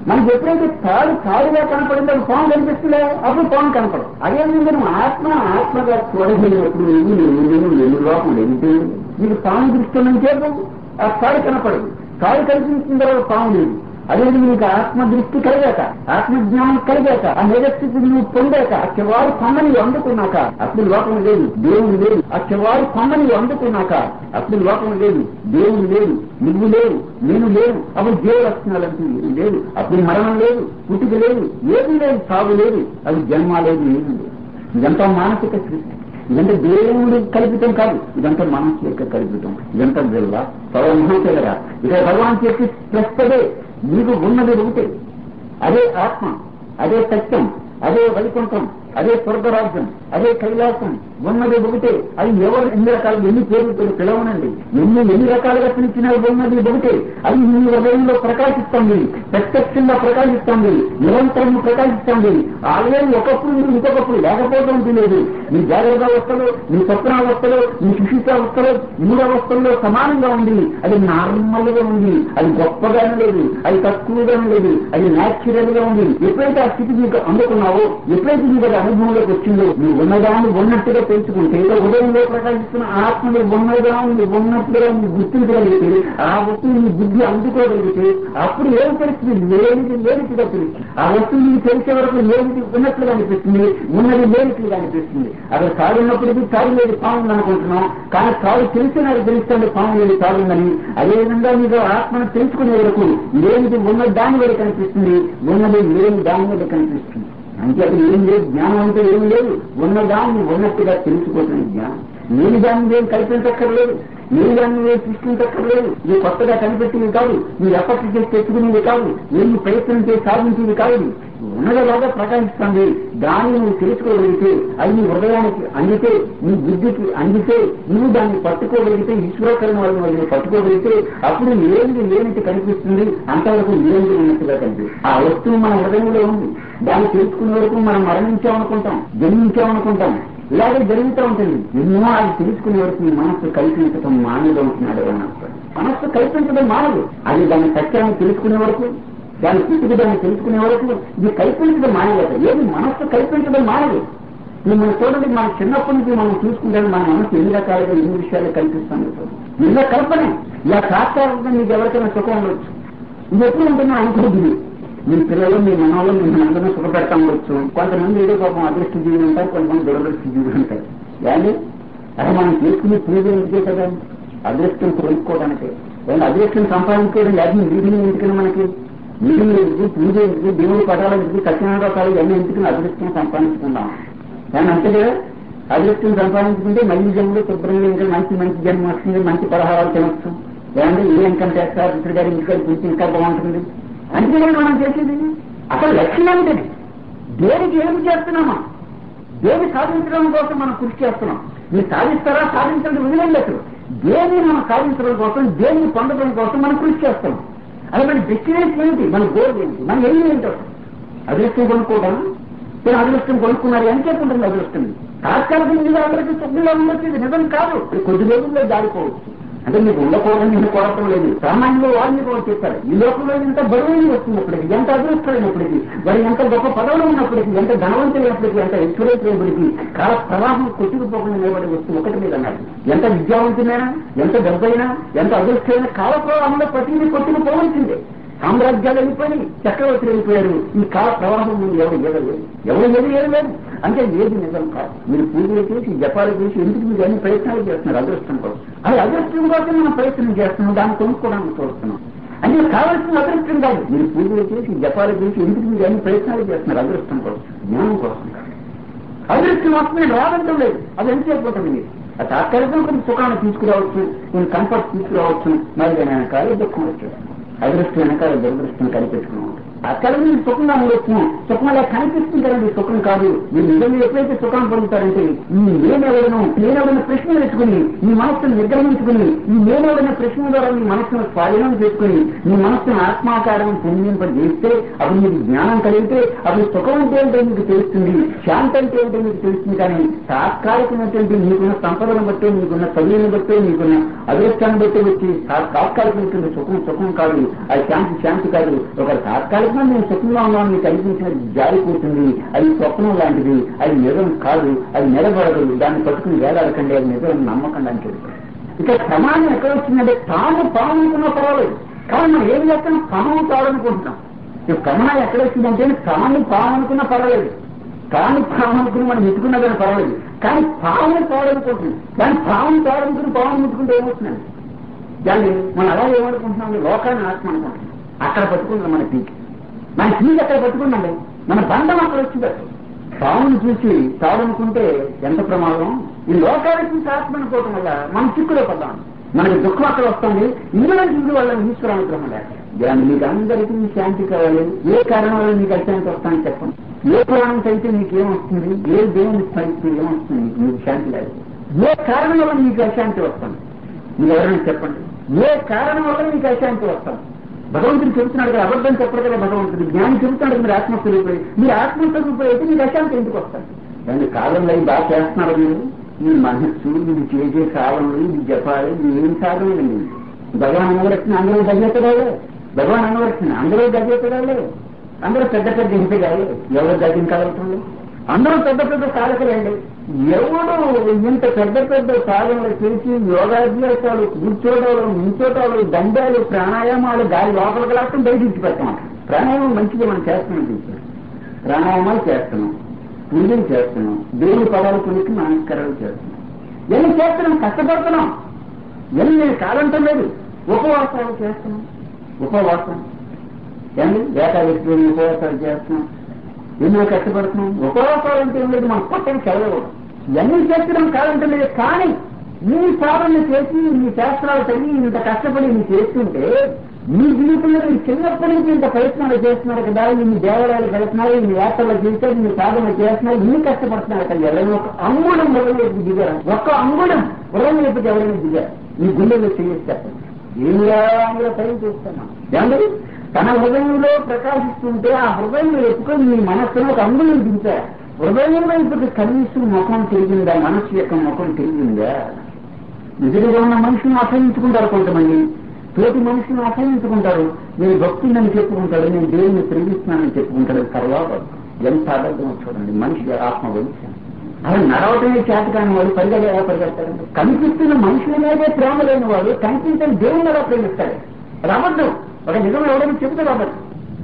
మనకి ఎప్పుడైతే తాడు తాడుగా కనపడిందో అది పాము కనిపిస్తుందో అప్పుడు పాము కనపడదు అదే విధంగా నువ్వు ఆత్మ ఆత్మగా చూడగలిగినప్పుడు నువ్వు నువ్వు నువ్వు ఎన్ని లోపం లేదు నీకు పాము దృష్టి చేపు ఆ తాడు కనపడదు తాడు కనిపించిన తర్వాత పాము లేదు అదేవిధంగా నీకు ఆత్మ దృష్టి కలిగాక ఆత్మ జ్ఞానం కలిగాక ఆ నిరస్థితి నువ్వు పొందాక ఆ చివారు కొమ్మని అందుకున్నాక అప్పుడు లోపం లేదు దేవుడు లేదు ఆ చివారు కొమ్మని అందుకున్నాక అప్పుడు లోపం లేదు దేవుడు లేదు నువ్వు లేవు నేను లేవు అప్పుడు జీవ లక్షణాలు అంటూ ఏమీ లేదు అప్పుడు మరణం లేదు పుట్టుక లేదు ఏది లేదు సాగు లేదు అది జన్మ లేదు ఏది లేదు ఇదంతా మానసిక సృష్టి ఇదంతా దేవుడు కల్పితం కాదు ఇదంతా మనసు యొక్క కల్పితం ఇదంతా బిల్ల పరమహంసరా ఇక భగవాన్ చెప్పి ప్రస్తుతే నీకు ఉన్నది ఒకటే అదే ఆత్మ అదే సత్యం అదే వైకుంఠం అదే స్వర్గరాజ్యం అదే కైలాసం ఉన్నది ఒకటే అది ఎవరు ఎన్ని రకాలుగా ఎన్ని పేర్లతో పిలవనండి ఎన్ని ఎన్ని రకాలుగా పిలిచినా ఉన్నది ఒకటే అది మీ హృదయంలో ప్రకాశిస్తుంది ప్రత్యక్షంగా ప్రకాశిస్తుంది నిరంతరం ప్రకాశిస్తుంది ఆలయం ఒకప్పుడు మీరు ఇంకొకప్పుడు లేకపోవడం తెలియదు మీ జాగ్రత్త అవస్థలో మీ స్వప్నావస్థలో మీ సుశితావస్థలో మూడవస్థల్లో సమానంగా ఉంది అది నార్మల్ గా ఉంది అది గొప్పగానే లేదు అది తక్కువగానే లేదు అది న్యాచురల్ గా ఉంది ఎప్పుడైతే ఆ స్థితి మీకు అందుకున్నావో ఎప్పుడైతే మీకు అది అనుభవంలోకి వచ్చిందో నువ్వు ఉన్నదాన్ని ఉన్నట్టుగా తెలుసుకుంటే ఏదో ఉదయంలో ప్రకాశిస్తున్న ఆత్మని ఉన్నదా ఉంది ఉన్నట్టుగా నువ్వు గుర్తించగలిగితే ఆ వస్తువు నీ బుద్ధి అందుకోగలిగితే అప్పుడు ఏం తెలుస్తుంది లేనిది లేనిదిగా తెలుస్తుంది ఆ వస్తువు నీకు తెలిసే వరకు లేనిది ఉన్నట్లుగా అనిపిస్తుంది ఉన్నది లేనిట్లుగా అనిపిస్తుంది అక్కడ తాడున్నప్పటికీ తాడు లేదు పాము అనుకుంటున్నాం కానీ తాడు తెలిసిన నాకు తెలుస్తుంది పాము లేదు తాడుందని అదేవిధంగా మీకు ఆత్మను తెలుసుకునే వరకు లేనిది ఉన్న దాని వరకు కనిపిస్తుంది ఉన్నది లేని దాని వరకు కనిపిస్తుంది అంటే అక్కడ ఏం లేదు జ్ఞానం అంటే ఏం లేదు ఉన్నదాన్ని ఉన్నట్టుగా తెలుసుకోవటం జ్ఞానం నేను దాన్ని ఏం కల్పించక్కర్లేదు నేను దాన్ని ఏం సృష్టించక్కర్లేదు ఇది కొత్తగా కనిపెట్టింది కాదు మీరు ఎప్పటి చేసి తెచ్చుకునేది కాదు ఏమి ప్రయత్నం చేసి సాధించేది కాదు ఉన్నదలాగా ప్రకాశిస్తుంది దాన్ని నువ్వు తెలుసుకోగలిగితే అది నీ హృదయానికి అందితే నీ బుద్ధికి అందితే నువ్వు దాన్ని పట్టుకోగలిగితే ఈశ్వరకరణ వాళ్ళని వాళ్ళని పట్టుకోగలిగితే అప్పుడు లేనిది లేనిది కనిపిస్తుంది అంతవరకు లేనిది ఉన్నట్టుగా కనిపిస్తుంది ఆ వస్తువు మన హృదయంలో ఉంది దాన్ని తెలుసుకునే వరకు మనం మరణించామనుకుంటాం జన్మించామనుకుంటాం ఇలాగే జరుగుతూ ఉంటుంది ఎన్నో అది తెలుసుకునే వరకు ఈ మనస్సు కల్పించడం మానవుడు ఉంటున్నాడు అన్నప్పుడు మనస్సు కల్పించడం మానదు అది దాని సత్యాన్ని తెలుసుకునే వరకు దాని స్థితికి దాన్ని తెలుసుకునే వరకు ఇది కల్పించడం మానలేదు ఏది మనస్సు కల్పించడం మానదు ఇది మనం చూడండి మన చిన్నప్పటి నుంచి మనం చూసుకుంటే మన మనసు ఎన్ని రకాలుగా ఎన్ని విషయాలు కల్పిస్తాను ఇలా కల్పనే ఇలా సాక్షాత్గా మీకు ఎవరికైనా సుఖం ఉండొచ్చు ఇది ఎప్పుడు ఉంటుందో అనుకుంటుంది మీ పిల్లలు మీ మనవాళ్ళు మీ అందరూ సుఖపెడతా ఉండొచ్చు కొంతమంది ఏదో పాపం అదృష్ట జీవులు ఉంటారు కొంతమంది దురదృష్ట జీవులు ఉంటారు కానీ అది మనం చేసుకునే పూజ ఎందుకే కదా అదృష్టం కొనుక్కోవడానికి కానీ అదృష్టం సంపాదించుకోవడం లేకపోతే వీధిని ఎందుకని మనకి వీధిని ఎందుకు పూజ ఎందుకు దేవుడు పటాలు ఎందుకు సత్యనారాయణ రకాలు ఇవన్నీ ఎందుకు అదృష్టం సంపాదించుకుందాం కానీ అంతే కదా అదృష్టం సంపాదించుకుంటే మళ్ళీ జన్మలో శుభ్రంగా ఇంకా మంచి మంచి జన్మ వస్తుంది మంచి పలహారాలు తినొచ్చు లేదంటే ఏ ఇన్కమ్ ట్యాక్స్ ఆఫీసర్ గారి ఇంటికి కొంచెం ఇంకా బాగుంటుంది అంతే కదా మనం చేసేది అసలు లక్ష్యం ఏమిటది దేనికి ఏమి చేస్తున్నామా దేని సాధించడం కోసం మనం కృషి చేస్తున్నాం మీరు సాధిస్తారా సాధించడం వదిలేదు అసలు దేన్ని మనం సాధించడం కోసం దేన్ని పొందడం కోసం మనం కృషి చేస్తున్నాం అది మన డెస్టినేషన్ ఏంటి మన గోల్ ఏంటి మన ఎయిమ్ ఏంటో అదృష్టం కొనుక్కోవడం మీరు అదృష్టం కొనుక్కున్నారు అని చెప్పుకుంటుంది అదృష్టం తాత్కాలికంగా అందరికీ సుఖంగా ఉండొచ్చు ఇది నిజం కాదు ఇది కొద్ది రోజుల్లో దాడిపోవచ్చు అంటే మీకు ఉండకూడదని నేను కోరటం లేదు సామాన్యులు వారిని కూడా చెప్పారు ఈ లోకంలో ఎంత బరువు వస్తున్నప్పటికీ ఎంత అదృష్టమైనప్పటికీ వారి ఎంత గొప్ప పదవులు ఉన్నప్పటికీ ఎంత ధనవంతులైనప్పటికీ ఎంత ఎక్స్పీరియన్స్ కాల ప్రవాహం కొట్టుకుపోకుండా నిలబడే వస్తువు ఒకటి మీద అన్నారు ఎంత విద్యావంతులైనా ఎంత డబ్బైనా ఎంత అదృష్టమైనా కాల ప్రవాహంలో ప్రతిదీ కొట్టుకుపోవాల్సిందే సామ్రాజ్యాలు వెళ్ళిపోయి చక్రవర్తులు వెళ్ళిపోయారు ఈ కాల ప్రవాహం ముందు ఎవరు ఏదలేదు ఎవరు ఏది ఏదలేదు అంటే ఏది నిజం కాదు మీరు పూజలు చేసి జపాలు చేసి ఎందుకు మీరు అన్ని ప్రయత్నాలు చేస్తున్నారు అదృష్టం కోసం అది అదృష్టం కోసం మనం ప్రయత్నం చేస్తున్నాం దాన్ని కొనుక్కోవడానికి చూస్తున్నాం అంటే కావాల్సిన అదృష్టం కాదు మీరు పూజలు చేసి జపాలు చేసి ఎందుకు మీరు అన్ని ప్రయత్నాలు చేస్తున్నారు అదృష్టం కోసం జ్ఞానం కోసం కాదు అదృష్టం వస్తుంది రావడం లేదు అది ఎంత అయిపోతుంది మీరు ఆ తాత్కాలికంగా కొంచెం సుఖాన్ని తీసుకురావచ్చు కొన్ని కంఫర్ట్ తీసుకురావచ్చు మరి దాని వెనకాల దుఃఖం వచ్చేస్తుంది అదృష్టం వెనకాల దురదృష్టం కనిపెట్టుకున్నాం అక్కడ మీరు సుఖంగా ఉండొచ్చు సుఖం అలా కనిపిస్తుంది కదండి సుఖం కాదు మీరు నిజంగా ఎప్పుడైతే సుఖం పొందుతారంటే ఈ నేనెవడను నేనెవడన ప్రశ్న పెట్టుకుని మీ మనస్సును నిగ్రహించుకుని ఈ నేనెవడన ప్రశ్న ద్వారా మీ మనస్సును స్వాధీనం చేసుకుని మీ మనస్సును ఆత్మాకారం పుణ్యింపజేస్తే అప్పుడు మీకు జ్ఞానం కలిగితే అప్పుడు సుఖం అంటే ఏంటో మీకు తెలుస్తుంది శాంతి అంటే ఏంటో మీకు తెలుస్తుంది కానీ తాత్కాలికమైనటువంటి మీకున్న సంపదను బట్టి మీకున్న చదువుని బట్టి మీకున్న అదృష్టాన్ని బట్టి వచ్చి తాత్కాలికమైనటువంటి సుఖం సుఖం కాదు అది శాంతి శాంతి కాదు ఒక తాత్కాలిక అంటున్నాను నేను సుఖంగా ఉన్నాను మీకు అనిపించినది జారి కూర్చుంది అది స్వప్నం లాంటిది అది నిజం కాదు అది నిలబడదు దాన్ని పట్టుకుని వేలాడకండి అది నిజం నమ్మకండి అని చెప్తారు ఇక సమాజం ఎక్కడ వచ్చిందంటే తాను పాము అనుకున్నా పర్వాలేదు కానీ మనం ఏం చేస్తాం పాము కావాలనుకుంటున్నాం ఈ ప్రమాణం ఎక్కడ వచ్చిందంటే తాను పాము అనుకున్నా పర్వాలేదు తాను పాము అనుకుని మనం ముట్టుకున్నా కానీ పర్వాలేదు కానీ పాము కావాలనుకుంటుంది కానీ పాము కావాలనుకుని పాము ముట్టుకుంటే ఏమవుతుందండి దాన్ని మనం అలా ఏమనుకుంటున్నాం లోకాన్ని ఆత్మ అనుకుంటున్నాం అక్కడ పట్టుకుందాం మన పీకి మన పీకి అక్కడ పట్టుకుందండి మన బంధం అక్కడ వచ్చింది పామును చూసి తాడనుకుంటే ఎంత ప్రమాదం ఈ లోకాన్ని చూసి ఆత్మ అనుకోవటం వల్ల మనం చిక్కులో పడ్డాం మనకి దుఃఖం అక్కడ వస్తుంది ఇందులో ఇందు వల్ల ఈశ్వర అనుగ్రహం లేక దాన్ని మీకు అందరికీ శాంతి కావాలి ఏ కారణం వల్ల మీకు అశాంతి వస్తానని చెప్పండి ఏ పురాణం చదివితే మీకు ఏమొస్తుంది ఏ దేవుని స్మరిస్తే ఏమొస్తుంది మీకు శాంతి లేదు ఏ కారణం వల్ల మీకు అశాంతి వస్తుంది మీరు ఎవరైనా చెప్పండి ఏ కారణం వల్ల మీకు అశాంతి వస్తాం భగవంతుడు చెబుతున్నాడు కదా అబద్ధం చెప్పడు కదా భగవంతుడు జ్ఞాని చెబుతున్నాడు మీరు ఆత్మస్వరూపుడు మీరు ఆత్మస్వరూపుడు అయితే మీకు అశాంతి ఎందుకు వస్తాయి దాన్ని కాలంలో అవి బాగా చేస్తున్నారు మీరు మీ మనస్సు మీరు చేసే కాలంలో ఇది జపాలి ఇది ఏం సాధనలండి భగవాన్ అనువరక్షణ అందరూ దగ్గెత్తడాలే భగవాన్ అనువరక్షణ అందరూ దగ్గెత్తడాలే అందరూ పెద్ద పెద్ద ఇంటిగాలే ఎవరు దగ్గించగలుగుతుంది అందరూ పెద్ద పెద్ద సాధకులండి ఎవడు ఇంత పెద్ద పెద్ద సాధనలు చేసి యోగాభ్యాసాలు కూర్చోటాలు నించోటాలు దండాలు ప్రాణాయామాలు గాలి లోపలికి లాక్കം బయట ఇచ్చి పెట్టమాట ప్రాణాయామం మంచిది మనం చేస్తున్నాం టీచర్ ప్రాణాయామాలు చేస్తున్నాం పూజలు చేస్తున్నాం దేవుని పదాలు కొనికి నమస్కారాలు చేస్తున్నాం ఎన్ని చేస్తున్నాం కష్టపడుతున్నాం ఎన్ని నేను కాదంటం లేదు ఉపవాసాలు చేస్తున్నాం ఉపవాసం ఏంటి ఏకాదశి ఉపవాసాలు చేస్తున్నాం ఎన్నో కష్టపడుతున్నాం ఉపవాసాలు అంటే ఏం లేదు మనం పట్టని చదవదు ఇవన్నీ చేస్తున్నాం కాదంటే లేదు కానీ మీ సాధన చేసి మీ శాస్త్రాలు చదివి ఇంత కష్టపడి మీరు చేస్తుంటే మీ జీవితంలో మీరు చిన్నప్పటి నుంచి ఇంత ప్రయత్నాలు చేస్తున్నారు కదా ఇన్ని దేవాలయాలు వెళ్తున్నారు ఇన్ని యాత్రలు చేస్తారు ఇన్ని సాధన చేస్తున్నారు ఇన్ని కష్టపడుతున్నారు కదా ఎవరైనా ఒక అంగుళం వరవైపు దిగారు ఒక్క అంగుళం వరవైపు ఎవరైనా దిగారు మీ గుండెల్లో చేసి చెప్పండి ఏమిరా పని చేస్తామా ఏమండి తన హృదయంలో ప్రకాశిస్తుంటే ఆ హృదయం ఎత్తుకొని మీ మనస్సును ఒక అంగుళం దించారు హృదయంలో ఇప్పుడు కనీసం ముఖం తిరిగిందా మనస్సు యొక్క ముఖం తిరిగిందా నిజంగా ఉన్న మనుషులను అసహించుకుంటారు కొంతమంది తోటి మనుషులను అసహించుకుంటారు నేను భక్తులని చెప్పుకుంటాడు నేను దేవుని ప్రేమిస్తున్నానని చెప్పుకుంటాడు తర్వాత ఎంత అబద్ధం చూడండి మనిషి ఆత్మ వహించాను అలా నడవటమే చేత కాని వాడు పరిగెడ ఎలా పరిగెడతాడు కనిపిస్తున్న మనుషుల మీదే ప్రేమ లేని వాడు కనిపించని దేవుని ఎలా ప్రేమిస్తాడు అది అబద్ధం ఒక నిజం ఎవరైనా చెబుతాడు అబద్ధం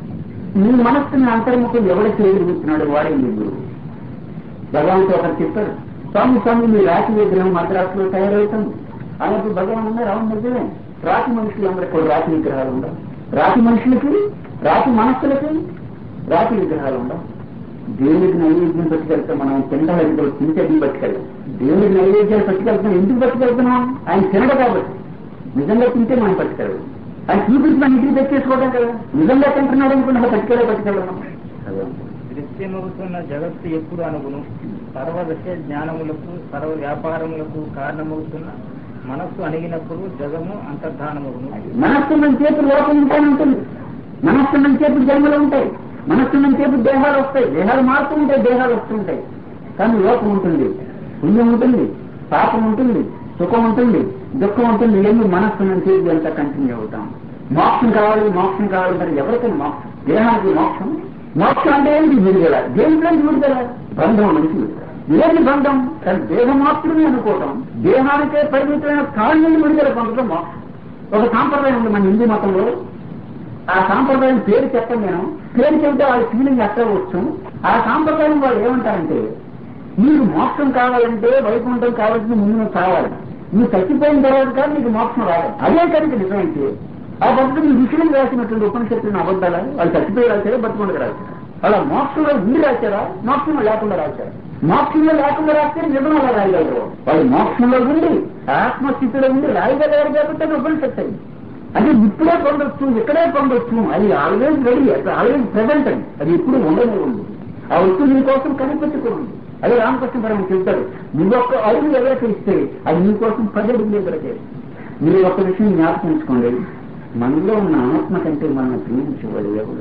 నీ మనస్సుని అంతర్ముఖం ఎవడ చేయగలుగుతున్నాడు వాడే నీ గురువు భగవంతుడు ఒకరు చెప్పారు స్వామి స్వామి మీ రాతి విగ్రహం మద్రాసులో తయారవుతుంది అన్నప్పుడు భగవాన్ అన్నారు అవును నిజమే రాతి మనుషులందరికీ కూడా రాతి విగ్రహాలు ఉండవు రాతి మనుషులకి రాతి మనస్సులకి రాతి విగ్రహాలు ఉండవు దేవునికి నైవేద్యం పట్టుకెళ్తాం మనం తినడానికి కూడా తింటే పట్టుకెళ్ళాం దేవునికి నైవేద్యాలు పట్టుకెళ్తాం ఎందుకు పట్టుకెళ్తున్నాం ఆయన తినడు కాబట్టి నిజంగా తింటే మనం పట్టుకెళ్ళాం ఆయన చూపించి మన ఇంటికి తెచ్చేసుకోవడం కదా నిజంగా తింటున్నాడు అనుకున్నా పట్టుకెళ్ళే పట్టుకెళ్ళడం అదే
దృశ్యమవుతున్న జగత్తు ఎప్పుడు అనుగును సర్వ విషయ జ్ఞానములకు సర్వ వ్యాపారములకు కారణమవుతున్న మనస్సు అణిగినప్పుడు జగము అంతర్ధానమగును
మనస్సున్న చేతులు లోపం ఉంటానే ఉంటుంది మనస్సున్న చేతులు జన్మలు ఉంటాయి మనస్సున్న చేతులు దేహాలు వస్తాయి దేహాలు మారుతూ ఉంటాయి దేహాలు వస్తుంటాయి కానీ లోపం ఉంటుంది పుణ్యం ఉంటుంది పాపం ఉంటుంది సుఖం ఉంటుంది దుఃఖం ఉంటుంది ఇవన్నీ మనస్సున్న చేతులు అంతా కంటిన్యూ అవుతాం మోక్షం కావాలి మోక్షం కావాలి మరి ఎవరికైనా మోక్షం దేహానికి మోక్షం మోక్షం అంటే ఏంటి విడుదల దేంట్లో విడుదల బంధం నుంచి విడుదల ఏది బంధం కానీ దేహం మాత్రమే అనుకోవటం దేహానికే పరిమితమైన కాళ్ళని విడుదల పొందడం మోక్షం ఒక సాంప్రదాయం ఉంది మన హిందూ మతంలో ఆ సాంప్రదాయం పేరు చెప్పండి నేను పేరు చెబితే వాళ్ళ ఫీలింగ్ ఎక్కడ వచ్చు ఆ సాంప్రదాయం వాళ్ళు ఏమంటారంటే నీకు మోక్షం కావాలంటే వైకుంఠం కావాల్సింది ముందు నువ్వు కావాలి నువ్వు చచ్చిపోయిన తర్వాత కానీ నీకు మోక్షం రాదు అదే కనుక నిజమైతే ఆ పద్ధతి నీ ఋషులు రాసినటువంటి ఉపనిషత్తులను అబద్ధాలు వాళ్ళు చచ్చిపోయి రాశారా బతుకుండా రాశారా అలా మోక్షంలో ఉండి రాశారా మోక్షంలో లేకుండా రాశారా మోక్షంలో లేకుండా రాస్తే నిజం అలా రాయగలరు వాళ్ళు మోక్షంలో ఉండి ఆత్మస్థితిలో ఉండి రాయగలరు కాబట్టి అది ఉపనిషత్తు అయింది అంటే ఇప్పుడే పొందొచ్చు ఇక్కడే పొందొచ్చు అది ఆల్వేజ్ రెడీ ఆల్వేజ్ ప్రజెంట్ అండి అది ఎప్పుడు ఉండనే ఉంది ఆ వస్తువు నీకోసం కనిపెట్టుకోండి అదే రామకృష్ణ పరమ చెప్తారు నువ్వొక్క అడుగు ఎవరికి ఇస్తే అది నీకోసం పది అడుగులు ఎదురకే మీరు ఒక విషయం జ్ఞాపకం ఉంచుకోండి మనలో ఉన్న ఆత్మ కంటే మనం ప్రేమించేవాడు ఎవరు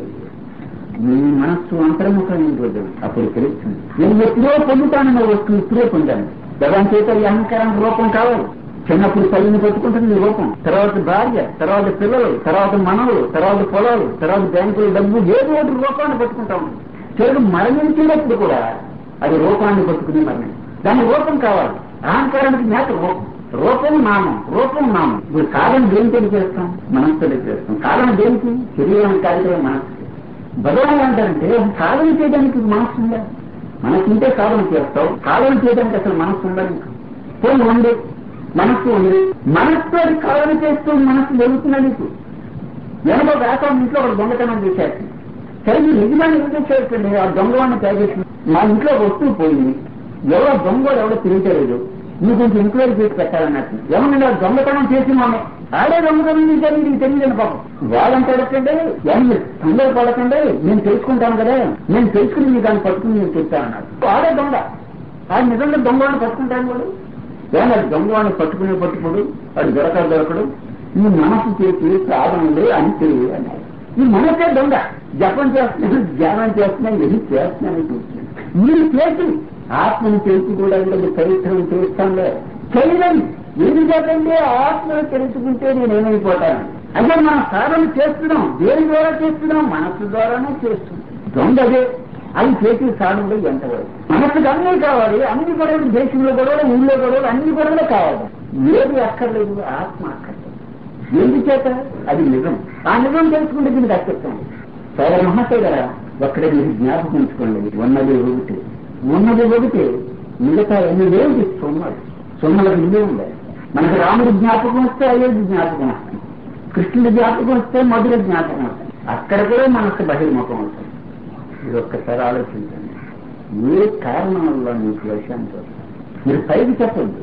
మీ మనస్సు అంతర్ముఖమైన రోజు అప్పుడు తెలుస్తుంది నేను ఎప్పుడో పొందుతానన్న వస్తువు ఇప్పుడే పొందాను భగవాన్ చేత ఈ అహంకారం రూపం కావాలి చిన్నప్పుడు తల్లిని పట్టుకుంటుంది నీ రూపం తర్వాత భార్య తర్వాత పిల్లలు తర్వాత మనవులు తర్వాత పొలాలు తర్వాత బ్యాంకులు డబ్బు ఏదో ఒకటి రూపాన్ని పట్టుకుంటాం చివరికి మరణించినప్పుడు కూడా అది రూపాన్ని పట్టుకుని మరణం దాని రూపం కావాలి అహంకారానికి మేత రూపం రూపం నామం రూపం నామం ఇప్పుడు కారణం దేనితో చేస్తాం మనసుతో చేస్తాం కారణం దేనికి శరీరానికి కార్యక్రమం మనసు భగవాన్ అంటారంటే సాధన చేయడానికి మనసు ఉందా మనసుంటే సాధన చేస్తావు సాధన చేయడానికి అసలు మనసు ఉండదు పోయి ఉంది మనస్సు ఉంది మనస్సు అది సాధన చేస్తూ మనస్సు జరుగుతున్నా నీకు వెనక వ్యాసం ఇంట్లో ఒక దొంగతనం చేశారు సరే మీ యజమాని ఏం చేసేటండి ఆ దొంగవాడిని తయారు మా ఇంట్లో ఒక వస్తువు పోయింది ఎవరో దొంగ ఎవరో తిరుగుతలేదు నువ్వు కొంచెం ఎంక్వైరీ చేసి పెట్టాలన్నట్టు ఏమన్నా ఆ దొంగతనం చేసి మనం ఆడే దొంగతనం చేశారు నీకు తెలియదు పాపం వాళ్ళంటాడటండి ఏమన్నా తొందర పడకండి నేను తెలుసుకుంటాను కదా నేను తెలుసుకుని మీకు దాన్ని పట్టుకుని నేను చెప్తానన్నాడు ఆడే దొంగ ఆడు నిజంగా దొంగవాడిని పట్టుకుంటాను వాడు ఏమన్నా దొంగవాడిని పట్టుకునే పట్టుకుడు వాడు దొరకడు దొరకడు ఈ మనసు చేసి సాధనలు అని తెలియదు అన్నారు ఈ మనసే దొంగ జపం చేస్తున్నాను ధ్యానం చేస్తున్నాను ఇది చేస్తున్నాను చూస్తున్నాను మీరు చేసి ఆత్మను తెలిసి కూడా వీళ్ళకి పరిశ్రమ చేస్తానులే చేయలేను ఏది చేతండి ఆత్మను తెలుసుకుంటే నేను ఏమైపోతాను అంటే మనం సాధన చేస్తున్నాం దేని ద్వారా చేస్తున్నాం మనస్సు ద్వారానే చేస్తున్నాం దొంగ అదే అది చేసే సాధనలో ఎంతవరకు మనసుకు అన్నీ కావాలి అన్ని గొడవలు దేశంలో గొడవలు ఊళ్ళో గొడవలు అన్ని గొడవలు కావాలి ఏది అక్కర్లేదు ఆత్మ అక్కర్లేదు ఎందుచేత అది నిజం ఆ నిజం తెలుసుకుంటే దీనికి అత్యుత్తం సరే మహాశయ గారా ఒక్కడే మీరు జ్ఞాపకం ఉంచుకోండి ఉన్నది ఒకటి ఉన్నది ఒకటి మిగతా ఎన్ని లేవు సొమ్మలు సొమ్మలకు ఇదే ఉండాలి మనకు రాముడి జ్ఞాపకం వస్తే అయోధ్య జ్ఞాపకం వస్తుంది కృష్ణుడి జ్ఞాపకం వస్తే మధుర జ్ఞాపకం వస్తుంది అక్కడ కూడా మనకు బహిర్ముఖం అవుతుంది ఇది ఒక్కసారి ఆలోచించండి ఏ కారణం వల్ల మీకు విషయానికి వస్తుంది మీరు పైకి చెప్పండి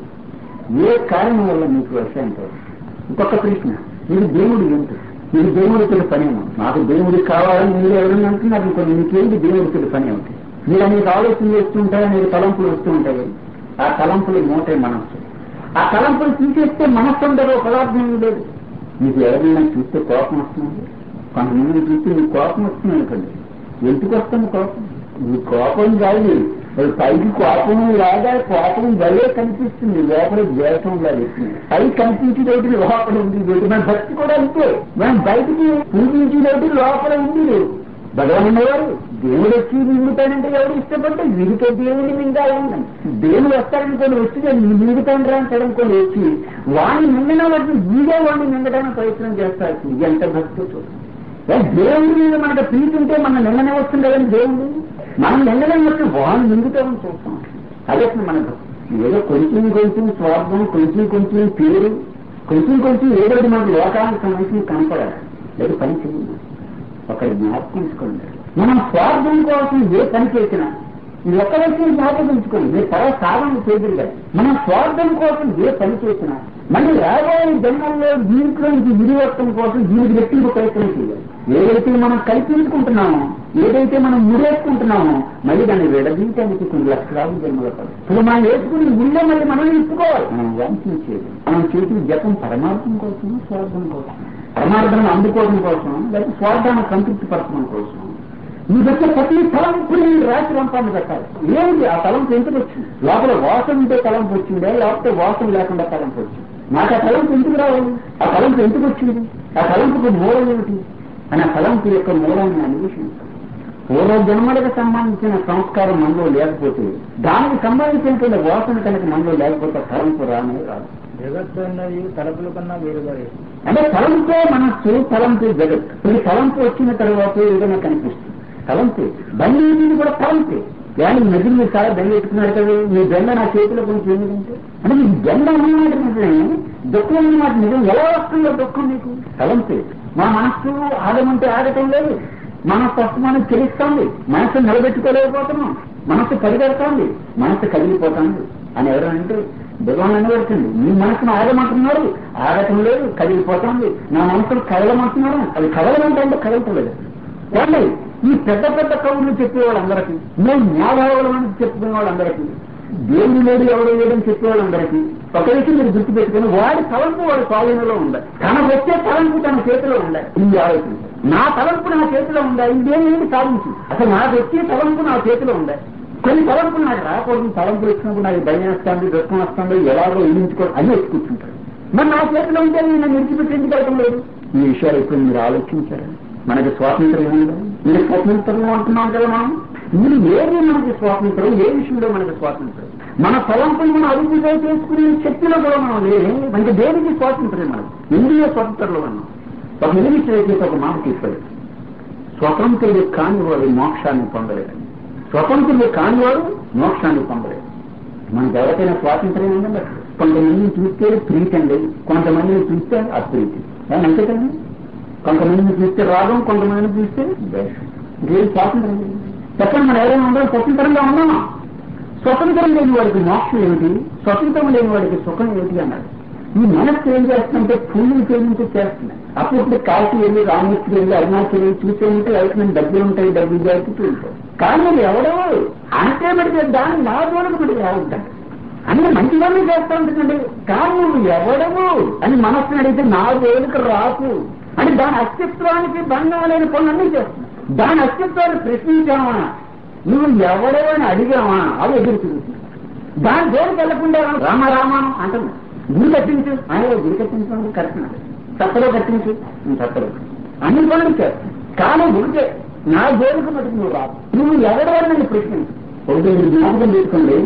ఏ కారణం వల్ల మీకు విషయానికి వస్తుంది ఇంకొక ప్రశ్న మీరు దేవుడు ఏంటి మీరు దేవుడితో పనేమో నాకు దేవుడి కావాలని మీరు ఎవరైనా అంటున్నారు అనుకోండి మీకేంటి దేవుడితో పని ఏమిటి మీరు అనేక ఆలోచన చేస్తుంటారు అనేక తలంపులు వస్తూ ఉంటాయి ఆ తలంపులు మూటే మనస్సు ఆ తలంపులు తీసేస్తే మనస్సు ఉండదు పదార్థం లేదు మీకు ఎవరైనా చూస్తే కోపం వస్తుంది కొంతమందిని చూస్తే మీకు కోపం వస్తుంది అనుకోండి ఎందుకు వస్తుంది కోపం ఈ కోపం కాదు మరి పైకి కోపం లాగా కోపం వలే కనిపిస్తుంది లోపల ద్వేషం లాగా పై కనిపించేటోటి లోపల ఉంది లేదు మన భక్తి కూడా అంతే మనం బయటికి పూజించేటోటి లోపల ఉంది లేదు భగవాన్ గారు దేవుడు వచ్చి మింగుతాడంటే ఎవరు ఇష్టపడితే వీడితో దేవుడిని మింగాలని దేవుడు వస్తాడనుకొని వచ్చి నేను మింగుతాను రా అంటాడు అనుకొని వచ్చి వాడిని మింగిన వాటిని వీడే వాడిని మింగడానికి ప్రయత్నం చేస్తారు ఎంత భక్తి చూడండి ఏ దేవుడి మీద మనకు ప్రీతి ఉంటే మనం నిన్ననే వస్తుంది కదండి దేవుడు మనం నిన్ననే వచ్చి వాళ్ళు నిండుతామని చూస్తాం అదే మన భక్తి. ఏదో కొంచెం కొంచెం స్వార్థం కొంచెం కొంచెం పేరు కొంచెం కొంచెం ఏదో ఒకటి మనకు లోకానికి సంబంధించి కనపడాలి లేదు పని చేయండి ఒక జ్ఞాపకం ఉంచుకోండి మనం స్వార్థం కోసం ఏ పని చేసినా ఇది ఒక్క విషయం జ్ఞాపకం ఉంచుకోండి మీరు తర్వాత సాధన చేయదు కదా మనం స్వార్థం కోసం ఏ పని చేసినా మళ్ళీ రాబోయే జన్మల్లో దీంట్లో ఇది విరివర్తం కోసం దీనికి రెట్టింపు ప్రయత్నం చేయాలి ఏదైతే మనం కల్పించుకుంటున్నామో ఏదైతే మనం ముడేసుకుంటున్నామో మళ్ళీ దాన్ని విడదీయటానికి కొన్ని లక్షలాది జన్మల పడుతుంది ఇప్పుడు మనం వేసుకుని గుళ్ళో మళ్ళీ మనం ఇచ్చుకోవాలి మనం వంచేది మనం చేసిన జపం పరమార్థం కోసం స్వార్థం కోసం పరమార్థం అందుకోవడం కోసం లేకపోతే స్వార్థాన్ని సంతృప్తి పరచడం కోసం మీ దగ్గర ప్రతి తలంపుని రాసి రంపాన్ని పెట్టాలి ఏమిటి ఆ తలంపు ఎందుకు వచ్చింది లోపల వాసన ఉంటే తలంపు వచ్చిందే లేకపోతే వాసన లేకుండా తలంపు వచ్చింది నాకు ఆ తలంపు ఎందుకు రావాలి ఆ తలంపు ఎందుకు వచ్చింది ఆ తలంపుకు మూలం ఏమిటి అని ఆ తలంపు యొక్క మూలాన్ని అన్వేషించాలి పూర్వ జన్మలకు సంబంధించిన సంస్కారం మనలో లేకపోతే దానికి సంబంధించినటువంటి వాసన కనుక మనలో లేకపోతే తలంపు రానే రాదు
జగత్తు అన్నది తలుపుల కన్నా వేరుగా లేదు.
అంటే తలంపే మనస్సు తలంపే జగత్ ఈ తలంపు వచ్చిన తర్వాత ఏదైనా కనిపిస్తుంది తలంపే బండి ఇది కూడా తలంపే కానీ నది మీరు చాలా బెండ పెట్టుకున్నారు కదా మీ బెండ నా చేతిలో కొంచెం ఎందుకంటే అంటే మీకు బెండ ఉన్నమాట నిజమే దుఃఖం ఉన్నమాట నిజం ఎలా వస్తుందో దుఃఖం మీకు తలంపే మా మనస్సు ఆగమంటే ఆగటం లేదు మనస్సు అస్తమానం చెల్లిస్తోంది మనస్సు నిలబెట్టుకోలేకపోతున్నాం మనస్సు పరిగెడుతోంది మనస్సు కదిలిపోతుంది అని ఎవరంటే భగవాన్ అనబడుతుంది మీ మనసును ఆగమంటున్నారు ఆగటం లేదు కదిలిపోతుంది నా మనసును కదలమంటున్నారు అది కదలమంటే కదలటలేదు ఏమండి ఈ పెద్ద పెద్ద కవులు చెప్పే వాళ్ళందరికీ మేము న్యాయవాళ్ళం అని చెప్పుకునే వాళ్ళందరికీ దేవుడు లేడు ఎవరు లేడని చెప్పే వాళ్ళందరికీ ఒక విషయం మీరు గుర్తు పెట్టుకుని వాడి తలంపు వాడి స్వాధీనంలో ఉండాలి తనకు వచ్చే తలంపు తన చేతిలో ఉండాలి ఇది ఆలోచన నా తలంపు నా చేతిలో ఉందా ఇదేమి సాధించి అసలు నాకు వచ్చే తలంపు నా చేతిలో ఉందా కొన్ని తలంపులు నాకు రాకూడదు తలంపులు వచ్చినప్పుడు నాకు భయం వస్తుంది దుఃఖం వస్తుంది ఎలాగో ఊహించుకోవడం అని వచ్చి కూర్చుంటాడు మరి నా చేతిలో ఉంటే నేను విడిచిపెట్టి ఎందుకు వెళ్ళటం లేదు ఈ విషయాలు ఇప్పుడు మీరు ఆలోచించారా మనకి స్వాతంత్రం ఉందా మీరు స్వాతంత్రం అంటున్నాం కదా మనం మీరు ఏది మనకి స్వాతంత్రం ఏ విషయంలో మనకి స్వాతంత్రం మన తలంపులు మనం అభివృద్ధి చేసుకునే శక్తిలో కూడా మనం లేదే మనకి దేనికి స్వాతంత్రం మనం ఇంద్రియ స్వతంత్రంలో ఉన్నాం ఒక మినిస్టర్ అయితే ఒక మాట తీసుకెళ్ళి స్వతంత్రుడు కాని వాడు మోక్షాన్ని పొందలేడు స్వతంత్రుడు కాని వాడు మోక్షాన్ని పొందలేడు మనకి ఎవరికైనా స్వాతంత్రం ఉందండి కొంతమందిని చూస్తే ప్రీతి అండి కొంతమందిని చూస్తే అప్రీతి ఏమన్నా అంతే కదండి కొంతమందిని చూస్తే రాగం కొంతమందిని చూస్తే ద్వేషం ఇదేం స్వాతంత్రం లేదు. చెప్పండి మనం ఎవరైనా ఉండాలి స్వతంత్రంగా ఉన్నామా స్వతంత్రం లేని వాడికి మోక్షం ఏమిటి స్వతంత్రం లేని వాడికి సుఖం ఏమిటి అన్నాడు ఈ మనస్సు ఏం చేస్తుందంటే పూలు చేయించి చేస్తున్నాయి అప్పుడు కాశీ వెళ్ళి రామేశ్వరి వెళ్ళి అరుణాచల్ వెళ్ళి చూసే ఉంటే లైఫ్ నేను డబ్బులు ఉంటాయి డబ్బులు జాగ్రత్త ఉంటాయి కానీ మీరు ఎవడో అంటే పెడితే దాన్ని నా దూరకు పెడితే రావుంటాడు అన్ని మంచిగానే చేస్తా ఉంటుందండి కానీ నువ్వు ఎవడవు అని మనస్సుని అడిగితే నా జోలికి రాకు అని దాని అస్తిత్వానికి భంగం లేని పనులన్నీ చేస్తున్నావు దాని అస్తిత్వాన్ని ప్రశ్నించావా నువ్వు ఎవడో అని అడిగావా అది ఎదురు తిరుగుతుంది దాని జోలికి వెళ్లకుండా రామ రామాను అంటుంది గుడి కట్టించు ఆయన గుడి కట్టించడం కట్టినాడు తప్పలో కట్టించు నువ్వు తప్పలు అన్ని పనులు చేస్తాను కానీ గుడికే నా జోలికి మటుకు నువ్వు రాదు నువ్వు ఎవడో అని నన్ను ప్రశ్నించు ఒకటి మీరు జ్ఞాపకం చేసుకోండి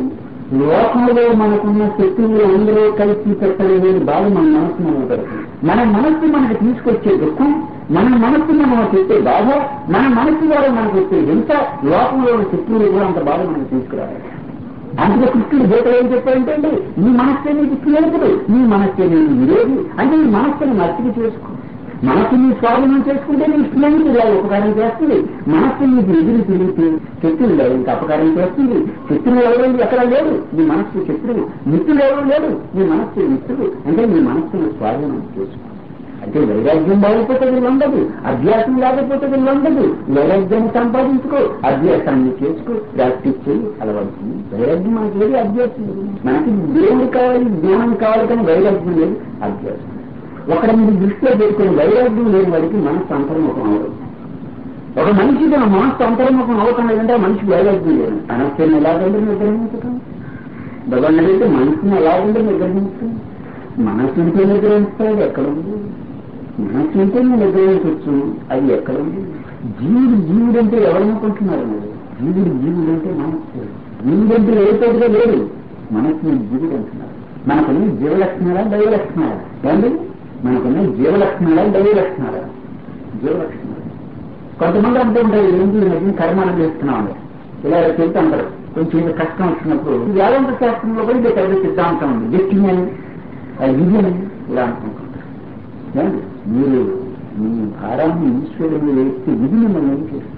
లోకంలో మనకున్న శక్తులు అందరూ కలిసి పెట్టలేని బాధ మన మనస్సు మనం పెడుతుంది మన మనస్సు మనకు తీసుకొచ్చే దుఃఖం మన మనస్సు మనం చెప్పే బాధ మన మనస్సు ద్వారా మనకు వచ్చే హింస లోకంలో ఉన్న శక్తులు కూడా అంత బాధ మనకు తీసుకురావాలి అందుకే కృష్ణుడు గీతలు ఏం చెప్పారంటే అండి నీ మనస్సే నీకు స్నేహితుడు నీ మనస్సే నీకు విరోధి అంటే నీ మనస్సుని మర్చికి చేసుకో మనస్సు నీ స్వాధీనం చేసుకుంటే నీ స్నేహితుడు ఉపకారం చేస్తుంది మనస్సు నీకు ఎదురు తిరిగితే శత్రువులు ఇంకా అపకారం చేస్తుంది శత్రువు ఎవరు ఎక్కడ లేడు నీ మనస్సు శత్రువు మిత్రుడు ఎవరు లేడు నీ మనస్సు మిత్రుడు అంటే నీ మనస్సును స్వాధీనం చేసుకో అంటే వైరాగ్యం లేకపోతే వీళ్ళు ఉండదు అభ్యాసం లేకపోతే వీళ్ళు ఉండదు వైరాగ్యాన్ని సంపాదించుకో అభ్యాసాన్ని చేసుకో ప్రాక్టీస్ చేయి అలవాటు వైరాగ్యం మనకి ఏది అభ్యాసం లేదు. మనకి దేవుడు కావాలి జ్ఞానం కావాలి కానీ వైరాగ్యం లేదు అభ్యాసం ఒకటి మీరు దృష్టిలో పెట్టుకుని వైరాగ్యం లేని వాడికి మనసు అంతర్ముఖం అవ్వదు ఒక మనిషికి మన మనస్సు అంతర్ముఖం అవటం లేదంటే ఆ మనిషికి వైరాగ్యం లేదు మనస్సుని ఎలాగంటే నిర్గ్రహించటం భగవాన్ అడిగితే మనసుని ఎలాగంటే నిర్గ్రహించటం మనస్సునితో నిర్గ్రహిస్తాడు ఎక్కడ ఉంది మనస్సునితో నిర్గ్రహించవచ్చు అది ఎక్కడ ఉంది జీవుడు జీవుడు అంటే ఎవరనుకుంటున్నారు మీరు జీవుడు జీవుడు అంటే మనస్సు జీవుడు అంటే ఏతోటిగా లేదు మనస్సుని జీవుడు అంటున్నారు మనకున్న జీవలక్షణాలా దైవ లక్షణాలా ఏమండి మనకున్న జీవలక్షణాలా దైవ లక్షణాలా జీవలక్షణాలు కొంతమంది అంటూ ఉంటారు ఏంటి ఈ మధ్యన కర్మాలు చేస్తున్నాం ఇలా చెబుతూ అంటారు కొంచెం ఇది కష్టం వచ్చినప్పుడు ఈ వేదాంత శాస్త్రంలో కూడా ఇది పెద్ద సిద్ధాంతం ఉంది వ్యక్తి అని విజయం ఇలా అనుకుంటుంటారు ఏమండి? మీరు మీ భారాన్ని ఈశ్వరుడు మీద వేస్తే విధి మిమ్మల్ని ఏం చేస్తుంది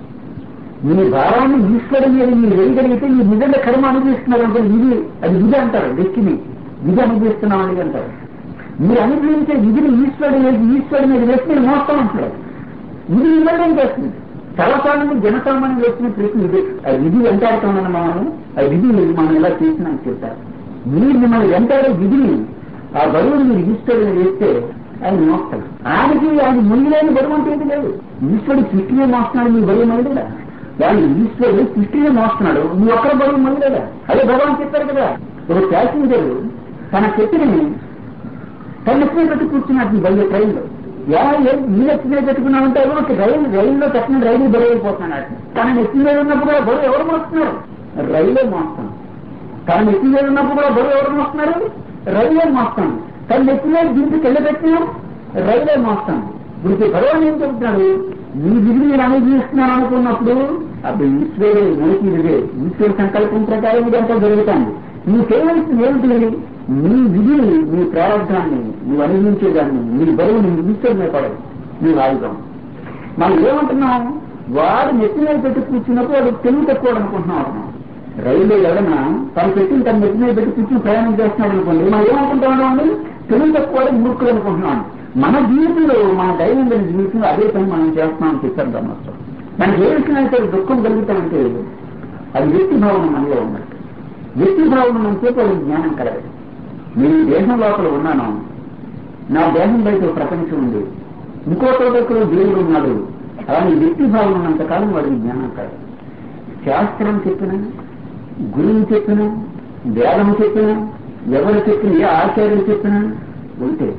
మీ భారాన్ని ఈశ్వరుడు మీద మీరు వేయగలిగితే మీరు నిజంగా కర్మ అనుభవిస్తున్నారు అంటే ఇది అది విధి అంటారు డెస్టినీ విధి అనుభవిస్తున్నాం అని అంటారు మీరు అనుభవించే విధిని ఈశ్వరుడు మీద ఈశ్వరుడు మీద వేస్తే మీరు మోస్తాం అంటారు ఇది మిమ్మల్ని ఏం చేస్తుంది చాలాసార్లు జనసామాన్యం వేసిన ప్రశ్న ఇది ఆ విధి వెంటాడుతున్నాను మనం ఆ విధి మనం ఎలా చేసినా చెప్తారు మీరు మిమ్మల్ని వెంటాడే విధిని ఆ బరువుని మీరు ఈశ్వరుని వేస్తే ఆయన మోస్తాడు ఆయనకి ఆయన ముందులేని బరువు అంటే ఏది లేదు ఈశ్వరుడు సృష్టినే మోస్తున్నాడు మీ బరువు మళ్ళీ దాని ఈశ్వరుడు సృష్టినే మోస్తున్నాడు మీ ఒక్కరి బరువు మళ్ళీ లేదా అదే భగవాన్ చెప్పారు కదా ఒక ప్యాసింజర్ తన శక్తిని తన ఎత్తున పెట్టి కూర్చున్నట్టు ఈ బయట ట్రైన్లో ఎలా ఈ ఎత్తున పెట్టుకున్నామంటే ఎవరు రైలు రైల్లో తక్కువ రైలు బరువు అయిపోతున్నాడు తన ఎత్తున మీద ఉన్నప్పుడు కూడా బరువు ఎవరు మోస్తున్నారు రైలే మోస్తాం తన ఎత్తున మీద ఉన్నప్పుడు కూడా బరువు ఎవరు మోస్తున్నారు రైలే మోస్తాం తన ఎత్తున మీద దీనికి కింద పెట్టినా రైలే మోస్తాం ఇప్పుడు భగవాన్ ఏం చెబుతున్నాడు మీ విధి నేను అనుభవిస్తున్నాను అనుకున్నప్పుడు అప్పుడు ఈశ్వరుడు మనకి ఇదే ఈశ్వర సంకల్పం ప్రకారం ఇదంతా జరుగుతుంది నువ్వు చేయవలసింది ఏమిటి నీ విధిని నీ ప్రారంభాన్ని నువ్వు అనుభవించేదాన్ని నీ బరువుని ఈశ్వరునే పడవు నీ ఆయుధం మనం ఏమంటున్నాం వాడు నెత్తి మీద పెట్టి కూర్చున్నప్పుడు వాడు తెలివి తక్కువ అనుకుంటున్నాం మనం రైల్లో ఎవడన్నా తను పెట్టిన తన నెత్తి మీద పెట్టి కూర్చుని ప్రయాణం చేస్తున్నాడు అనుకోండి మనం ఏమనుకుంటాం అండి తెలివి తక్కువ మూర్ఖులు అనుకుంటున్నాం మన జీవితంలో మన దైనందిన జీవితంలో అదే పని మనం చేస్తున్నామని చెప్పారు బ్రహ్మోత్సవం మనకి ఏ విషయమైతే దుఃఖం కలుగుతామంటే అది వ్యక్తి భావన మనలో ఉన్నట్టు వ్యక్తి భావన ఉన్నంతసేపు అది జ్ఞానం కలగదు నేను ఈ దేహం లోపల ఉన్నాను నా దేహం బయట ఒక ప్రపంచం ఉంది ఇంకో చోటెక్కడో దేవుడు ఉన్నాడు అలానే వ్యక్తి భావన ఉన్నంతకాలం వాడికి జ్ఞానం కలగదు శాస్త్రం చెప్పిన గురువు చెప్పిన వేదం చెప్పిన ఎవరు చెప్పిన ఏ ఆచార్యులు చెప్పినా ఉంటే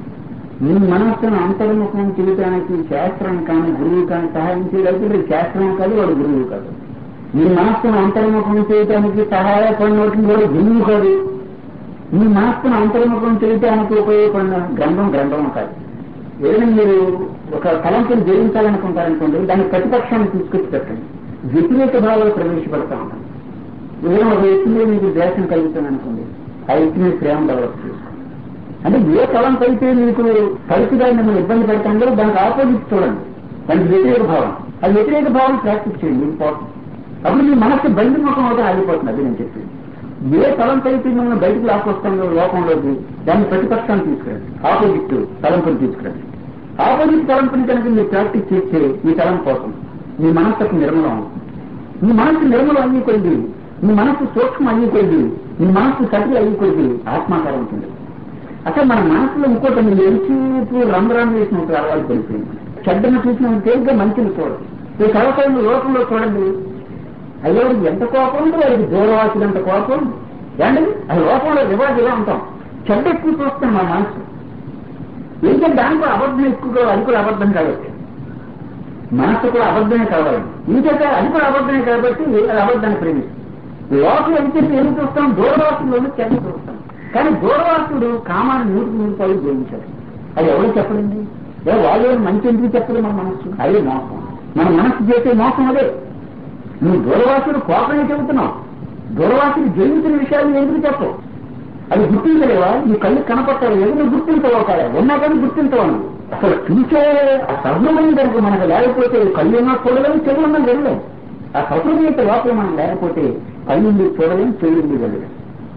నీ మనస్సును అంతర్ముఖం చేయడానికి శాస్త్రం కానీ గురువు కానీ సహాయం చేయగలిగితే శాస్త్రం కాదు వాడు గురువు కాదు నీ మనస్సును అంతర్ముఖం చేయడానికి సహాయపడినటువంటి వాడు గురువు కాదు నీ మనస్సును అంతర్ముఖం చేయడానికి ఉపయోగపడిన గ్రంథం గ్రంథం కాదు ఏదైనా మీరు ఒక తలంపుని జయించాలనుకుంటారనుకోండి దాని ప్రతిపక్షాన్ని తీసుకొచ్చి పెట్టండి వ్యతిరేక భావాలు ప్రవేశపెడతా ఉంటాం ఏదైనా ఒక వ్యక్తి మీద మీకు ద్వేషం కలుగుతుంది అనుకోండి ఆ వ్యక్తి మీద ప్రేమ డెవలప్ చేసుకోండి అంటే ఏ తలంపు అయితే మీకు కలిసిగా మిమ్మల్ని ఇబ్బంది పెడతాందో దానికి ఆపోజిట్ చూడండి దానికి వ్యతిరేక భావం ఆ వ్యతిరేక భావం ప్రాక్టీస్ చేయండి ఇంపార్టెంట్ అప్పుడు మీ మనసు బయలుముఖం అవుతా ఆగిపోతుంది అది నేను చెప్పింది ఏ తలంపు అయితే మిమ్మల్ని బయటకు లాక్కొస్తుందో లోకంలోకి దాన్ని ప్రతిపక్షాన్ని తీసుకురండి ఆపోజిట్ తలంపుని తీసుకురండి ఆపోజిట్ తలంపుని కనుక మీరు ప్రాక్టీస్ చేస్తే మీ తలంపు కోసం మీ మనస్సుకు నిర్మలం అవుతుంది మీ మనస్సు నిర్మలం అయ్యి కొద్ది మీ మనస్సు సూక్ష్మం అయ్యి కొద్ది మీ మనస్సు సటిల్ అయ్యి కొద్ది ఆత్మాకారం ఉంటుంది అసలు మన మనసులో ఇంకోటి మీరు ఎంచేపు రంధ్రాన్ని వేసినట్టు అలవాటు పడిపోయింది చెడ్డను చూసిన తేలిగ్గా మంచిని చూడదు ఈ కలకాలను లోకంలో చూడండి అయ్యో ఎంత కోపం ఉందో వాడికి దూరవాసులంత కోపం ఏంటి అది లోకంలో రివాజ్ ఇలా ఉంటాం చెడ్డ ఎక్కువ చూస్తాం మా మనసు ఏంటంటే దాంట్లో అబద్ధం ఎక్కువగా అది కూడా అబద్ధం కాబట్టి మనసు కూడా అబద్ధమే కావాలి ఇంకేక అది కూడా అబద్ధమే కాబట్టి అది అబద్ధాన్ని ప్రేమిస్తుంది లోకం ఎంత ఏమి చూస్తాం దూరవాసులు చెడ్డ చూస్తాం కానీ దూరవాసుడు కామాన్ని నూటికి నూరు పాలు జయించాడు అది ఎవరు చెప్పడండి ఏ వాళ్ళు మంచి ఎందుకు చెప్పదు మన మనస్సు అదే మోసం మన మనస్సు చేసే మోసం అదే నువ్వు దూరవాసుడు కోపమే చెబుతున్నావు దూరవాసుడు జయించిన విషయాలు ఎందుకు చెప్పవు అది గుర్తించలేవా నీ కళ్ళు కనపట్టాలి ఎందుకు గుర్తించవు కాదు ఉన్నా కానీ గుర్తించవు నువ్వు. అసలు చూసే ఆ సహృదయం కనుక మనకు లేకపోతే కళ్ళు ఉన్నా చూడలేము చెవి ఉన్నా వెళ్ళలేం ఆ సహృదయత లోపల మనం లేకపోతే కళ్ళు ఉంది చూడలేం చెవి ఉంది వెళ్ళలేం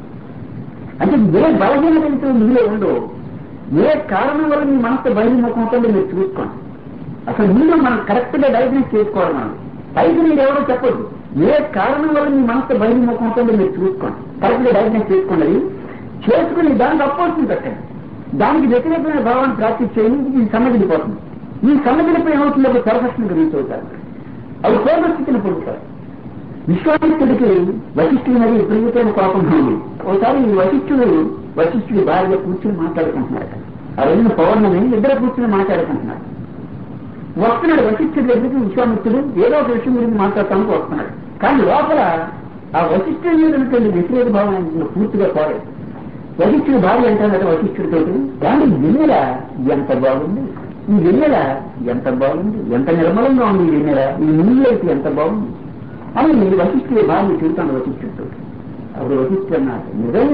అంటే ఏ బలహీనత అయితే మీలో ఉందో ఏ కారణం వల్ల మీ మనసు బహిర్ముఖం అవుతుందో మీరు చూసుకోండి అసలు మీలో మనం కరెక్ట్ గా డయాగ్నోస్ చేసుకోవాలి మనం పైకి మీరు ఎవరో చెప్పొద్దు ఏ కారణం వల్ల మీ మనసు బహిర్ముఖం అవుతుందో మీరు చూసుకోండి కరెక్ట్ గా డయాగ్నోస్ చేసుకోండి అది చేసుకుని దానికి అపోజిషన్ పెట్టండి దానికి వ్యతిరేకమైన భావాన్ని ప్రాక్టీస్ చేయండి ఇది సన్నగిలిపోతుంది ఈ సన్నగిలిపై ఏమవుతుంది ఒక పర్ఫెక్షన్ రీచ్ అవుతారు అవి పూర్వ స్థితిని పొందుతారు విశ్వామిత్రుడికి వశిష్ఠుడి మీద విపరీతమైన కోపం ఉంది ఒకసారి ఈ వశిష్ఠుడు వశిష్ఠుడి భార్య కూర్చుని మాట్లాడుకుంటున్నాడు ఆ రోజున పౌర్ణమి ఇద్దరు కూర్చుని మాట్లాడుకుంటున్నారు వస్తున్నాడు వశిష్ఠుడి దగ్గరికి విశ్వామిత్రుడు ఏదో ఒక విషయం గురించి మాట్లాడటానికి వస్తున్నాడు కానీ లోపల ఆ వశిష్ఠుడి మీద ఉన్నటువంటి వ్యతిరేక భావం ఆయనకు పూర్తిగా పోలేదు వశిష్ఠుడి భార్య అంటాడట వశిష్ఠుడితో కానీ వెన్నెల ఎంత బాగుంది ఈ వెన్నెల ఎంత బాగుంది ఎంత నిర్మలంగా ఉంది ఈ వెన్నెల ఈ నీళ్ళు అయితే ఎంత బాగుంది అని నేను వశిష్ఠుడి భార్య చెబుతాను వశిష్ఠుడితో అప్పుడు వశిష్ఠుడు అన్నారు నిజం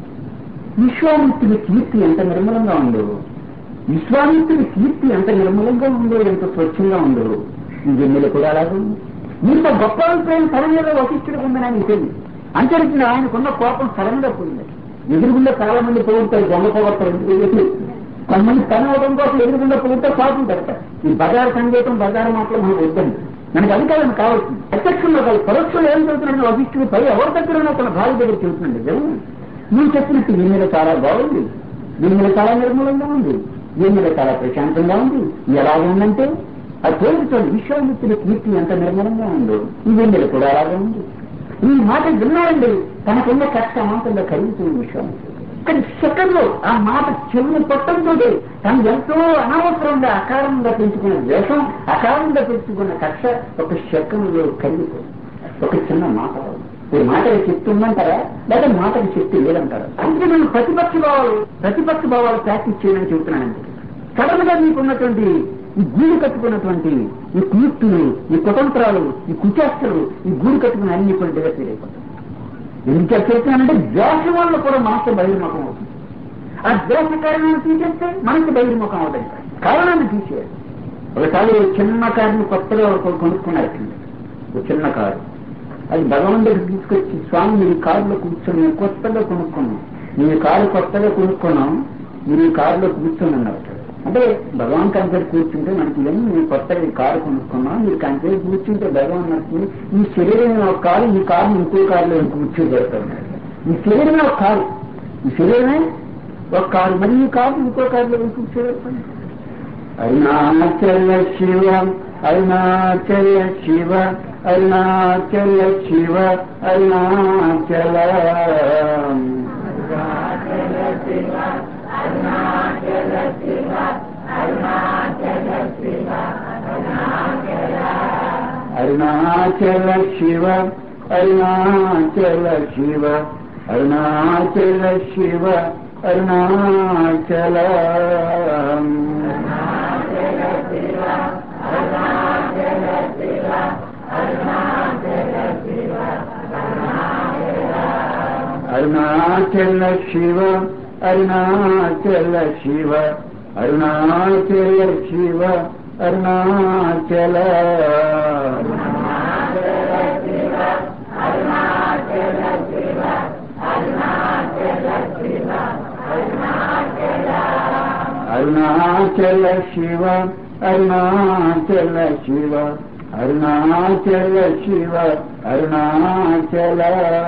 విశ్వామిత్రుడి కీర్తి ఎంత నిర్మలంగా ఉందో విశ్వామిత్రుడి కీర్తి ఎంత నిర్మలంగా ఉందో ఎంత స్వచ్ఛంగా ఉందో ఈ వెన్నెల కూడా అలాగే ఉంది ఇంత గొప్ప అభిప్రాయం సడన్గా వశిష్ఠుడికి ఉందని ఆయన తెలియదు అంతరించిన ఆయనకున్న కోపం సడన్గా పోయింది ఎదురుగుండా చాలా మంది పొగుడతారు దొంగ పొగడతారు కొంతమంది పని అవడం కోసం ఎదురుగుండా పొగితే పాపం పెడతారు ఈ బజారు సంగీతం బజారు మాటలు మనకు వద్దండి మనకి అధికారం కావాల్సింది ప్రత్యక్షంలో కాదు పరోక్షంలో ఏం చెబుతున్నాడు వశిష్ఠుడు పై ఎవరి దగ్గర ఉన్నా తన భార్య దగ్గర చెబుతున్నాడు దేవుడు నువ్వు చెప్పినట్టు దీని మీద చాలా బాగుంది దీని మీద చాలా నిర్మూలంగా ఉంది దీని మీద చాలా ప్రశాంతంగా ఉంది ఎలా ఉందంటే అది తోడుతుంది విశ్వామిత్రుడి కీర్తి ఎంత నిర్మలంగా ఉందో ఈ వెన్నెల కూడా అలాగే ఉంది ఈ మాట విన్నాడండి తనకున్న కష్టం అంతంగా కలుగుతుంది విశ్వామిత్రుడు కానీ సెకండ్లో ఆ మాట చెవులు పట్టంతో తను ఎంతో అనవసరంగా అకారణంగా పెంచుకున్న ద్వేషం అకారణంగా పెంచుకున్న కక్ష ఒక సెకండ్లో కలిగిపోయింది ఒక చిన్న మాట వల్ల. ఈ మాటకి శక్తి ఉందంటారా లేదా మాటకి శక్తి లేదంటారా అందుకే నేను ప్రతిపక్ష భావాలు ప్రతిపక్ష భావాలు ప్రాక్టీస్ చేయమని చెబుతున్నానండి సడన్ గా మీకున్నటువంటి ఈ గూడు కట్టుకున్నటువంటి ఈ కుయుక్తులు ఈ కుతంత్రాలు ఈ కుచేష్టలు ఈ గూడు కట్టుకున్న అన్ని కూడా డిగర్ అయిపోతాయి ఎందుకు చెప్తున్నానంటే ద్వేషం వల్ల కూడా మనసు బహిర్ముఖం అవుతుంది ఆ ద్వేష కారణాన్ని తీసేస్తే మనసు బహిర్ముఖం అవుతుంది కారణాన్ని తీసేయాలి ఒకసారి ఓ చిన్న కారుని కొత్తగా ఒకరు కొనుక్కున్నారు ఒక చిన్న కారు అది భగవంతుడికి తీసుకొచ్చి స్వామి మీరు ఈ కారులో కూర్చొని మేము కొత్తగా కొనుక్కున్నాం మీరు ఈ కారు కొత్తగా కొనుక్కున్నాం మీరు ఈ కారులో కూర్చొని అన్నారు అంటే భగవాన్ కంటే కూర్చుంటే మనకి ఇవన్నీ మీరు కొత్తగా ఈ కారు కొనుక్కున్నాం మీరు కంటే కూర్చుంటే భగవాన్ నచ్చింది ఈ శరీరమైన ఒక కారు ఈ కారు ఇంకో కారులో కూర్చోబెడతాడు ఈ శరీరమే ఒక కారు ఈ శరీరమే ఒక కారు మరి ఈ కారు ఇంకో కారులో కూర్చోబెడతాడు అరుణాచల శివ అరుణాచల శివ అరుణాచల శివ అరుణాచల అరుణాచల శివ అరుణాచల శివ అరుణాచల శివ అరుణాచల అరుణాచల శివ అరుణాచల శివ అరుణాచల శివ అరుణాచల అరుణాచల శివ అరుణాచల శివ అరుణాచల శివ అరుణాచల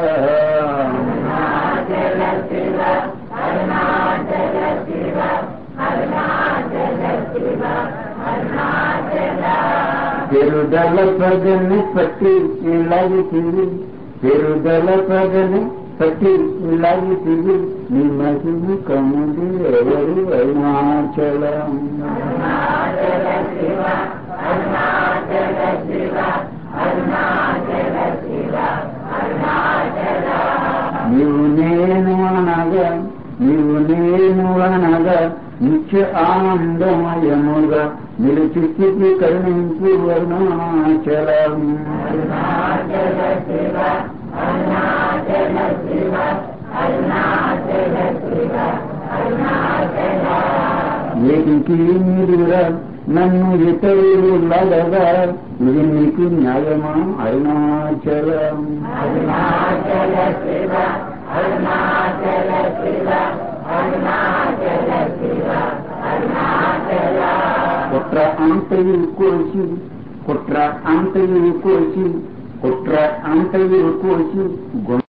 పెరుదల ప్రజని పట్టి ఇలాగుతుంది పెరుదల ప్రజని పట్టి ఇలాగుతుంది నీ మహిమ కముది ఎవరు అరుణాచలం నీవు నేను అనగా నీవు నేను అనగా నిత్య ఆనందమయముగా నిలిచి స్థితి కరుణింపు అరుణాచలం ఏటికి మీరురా నన్ను ఇతరులు లగగా ఇది నీకు న్యాయమా అరుణాచలం కుట్ర అంతయు కోసి కుట్ర అంతయు కోసి కుట్ర అంతయు కోసి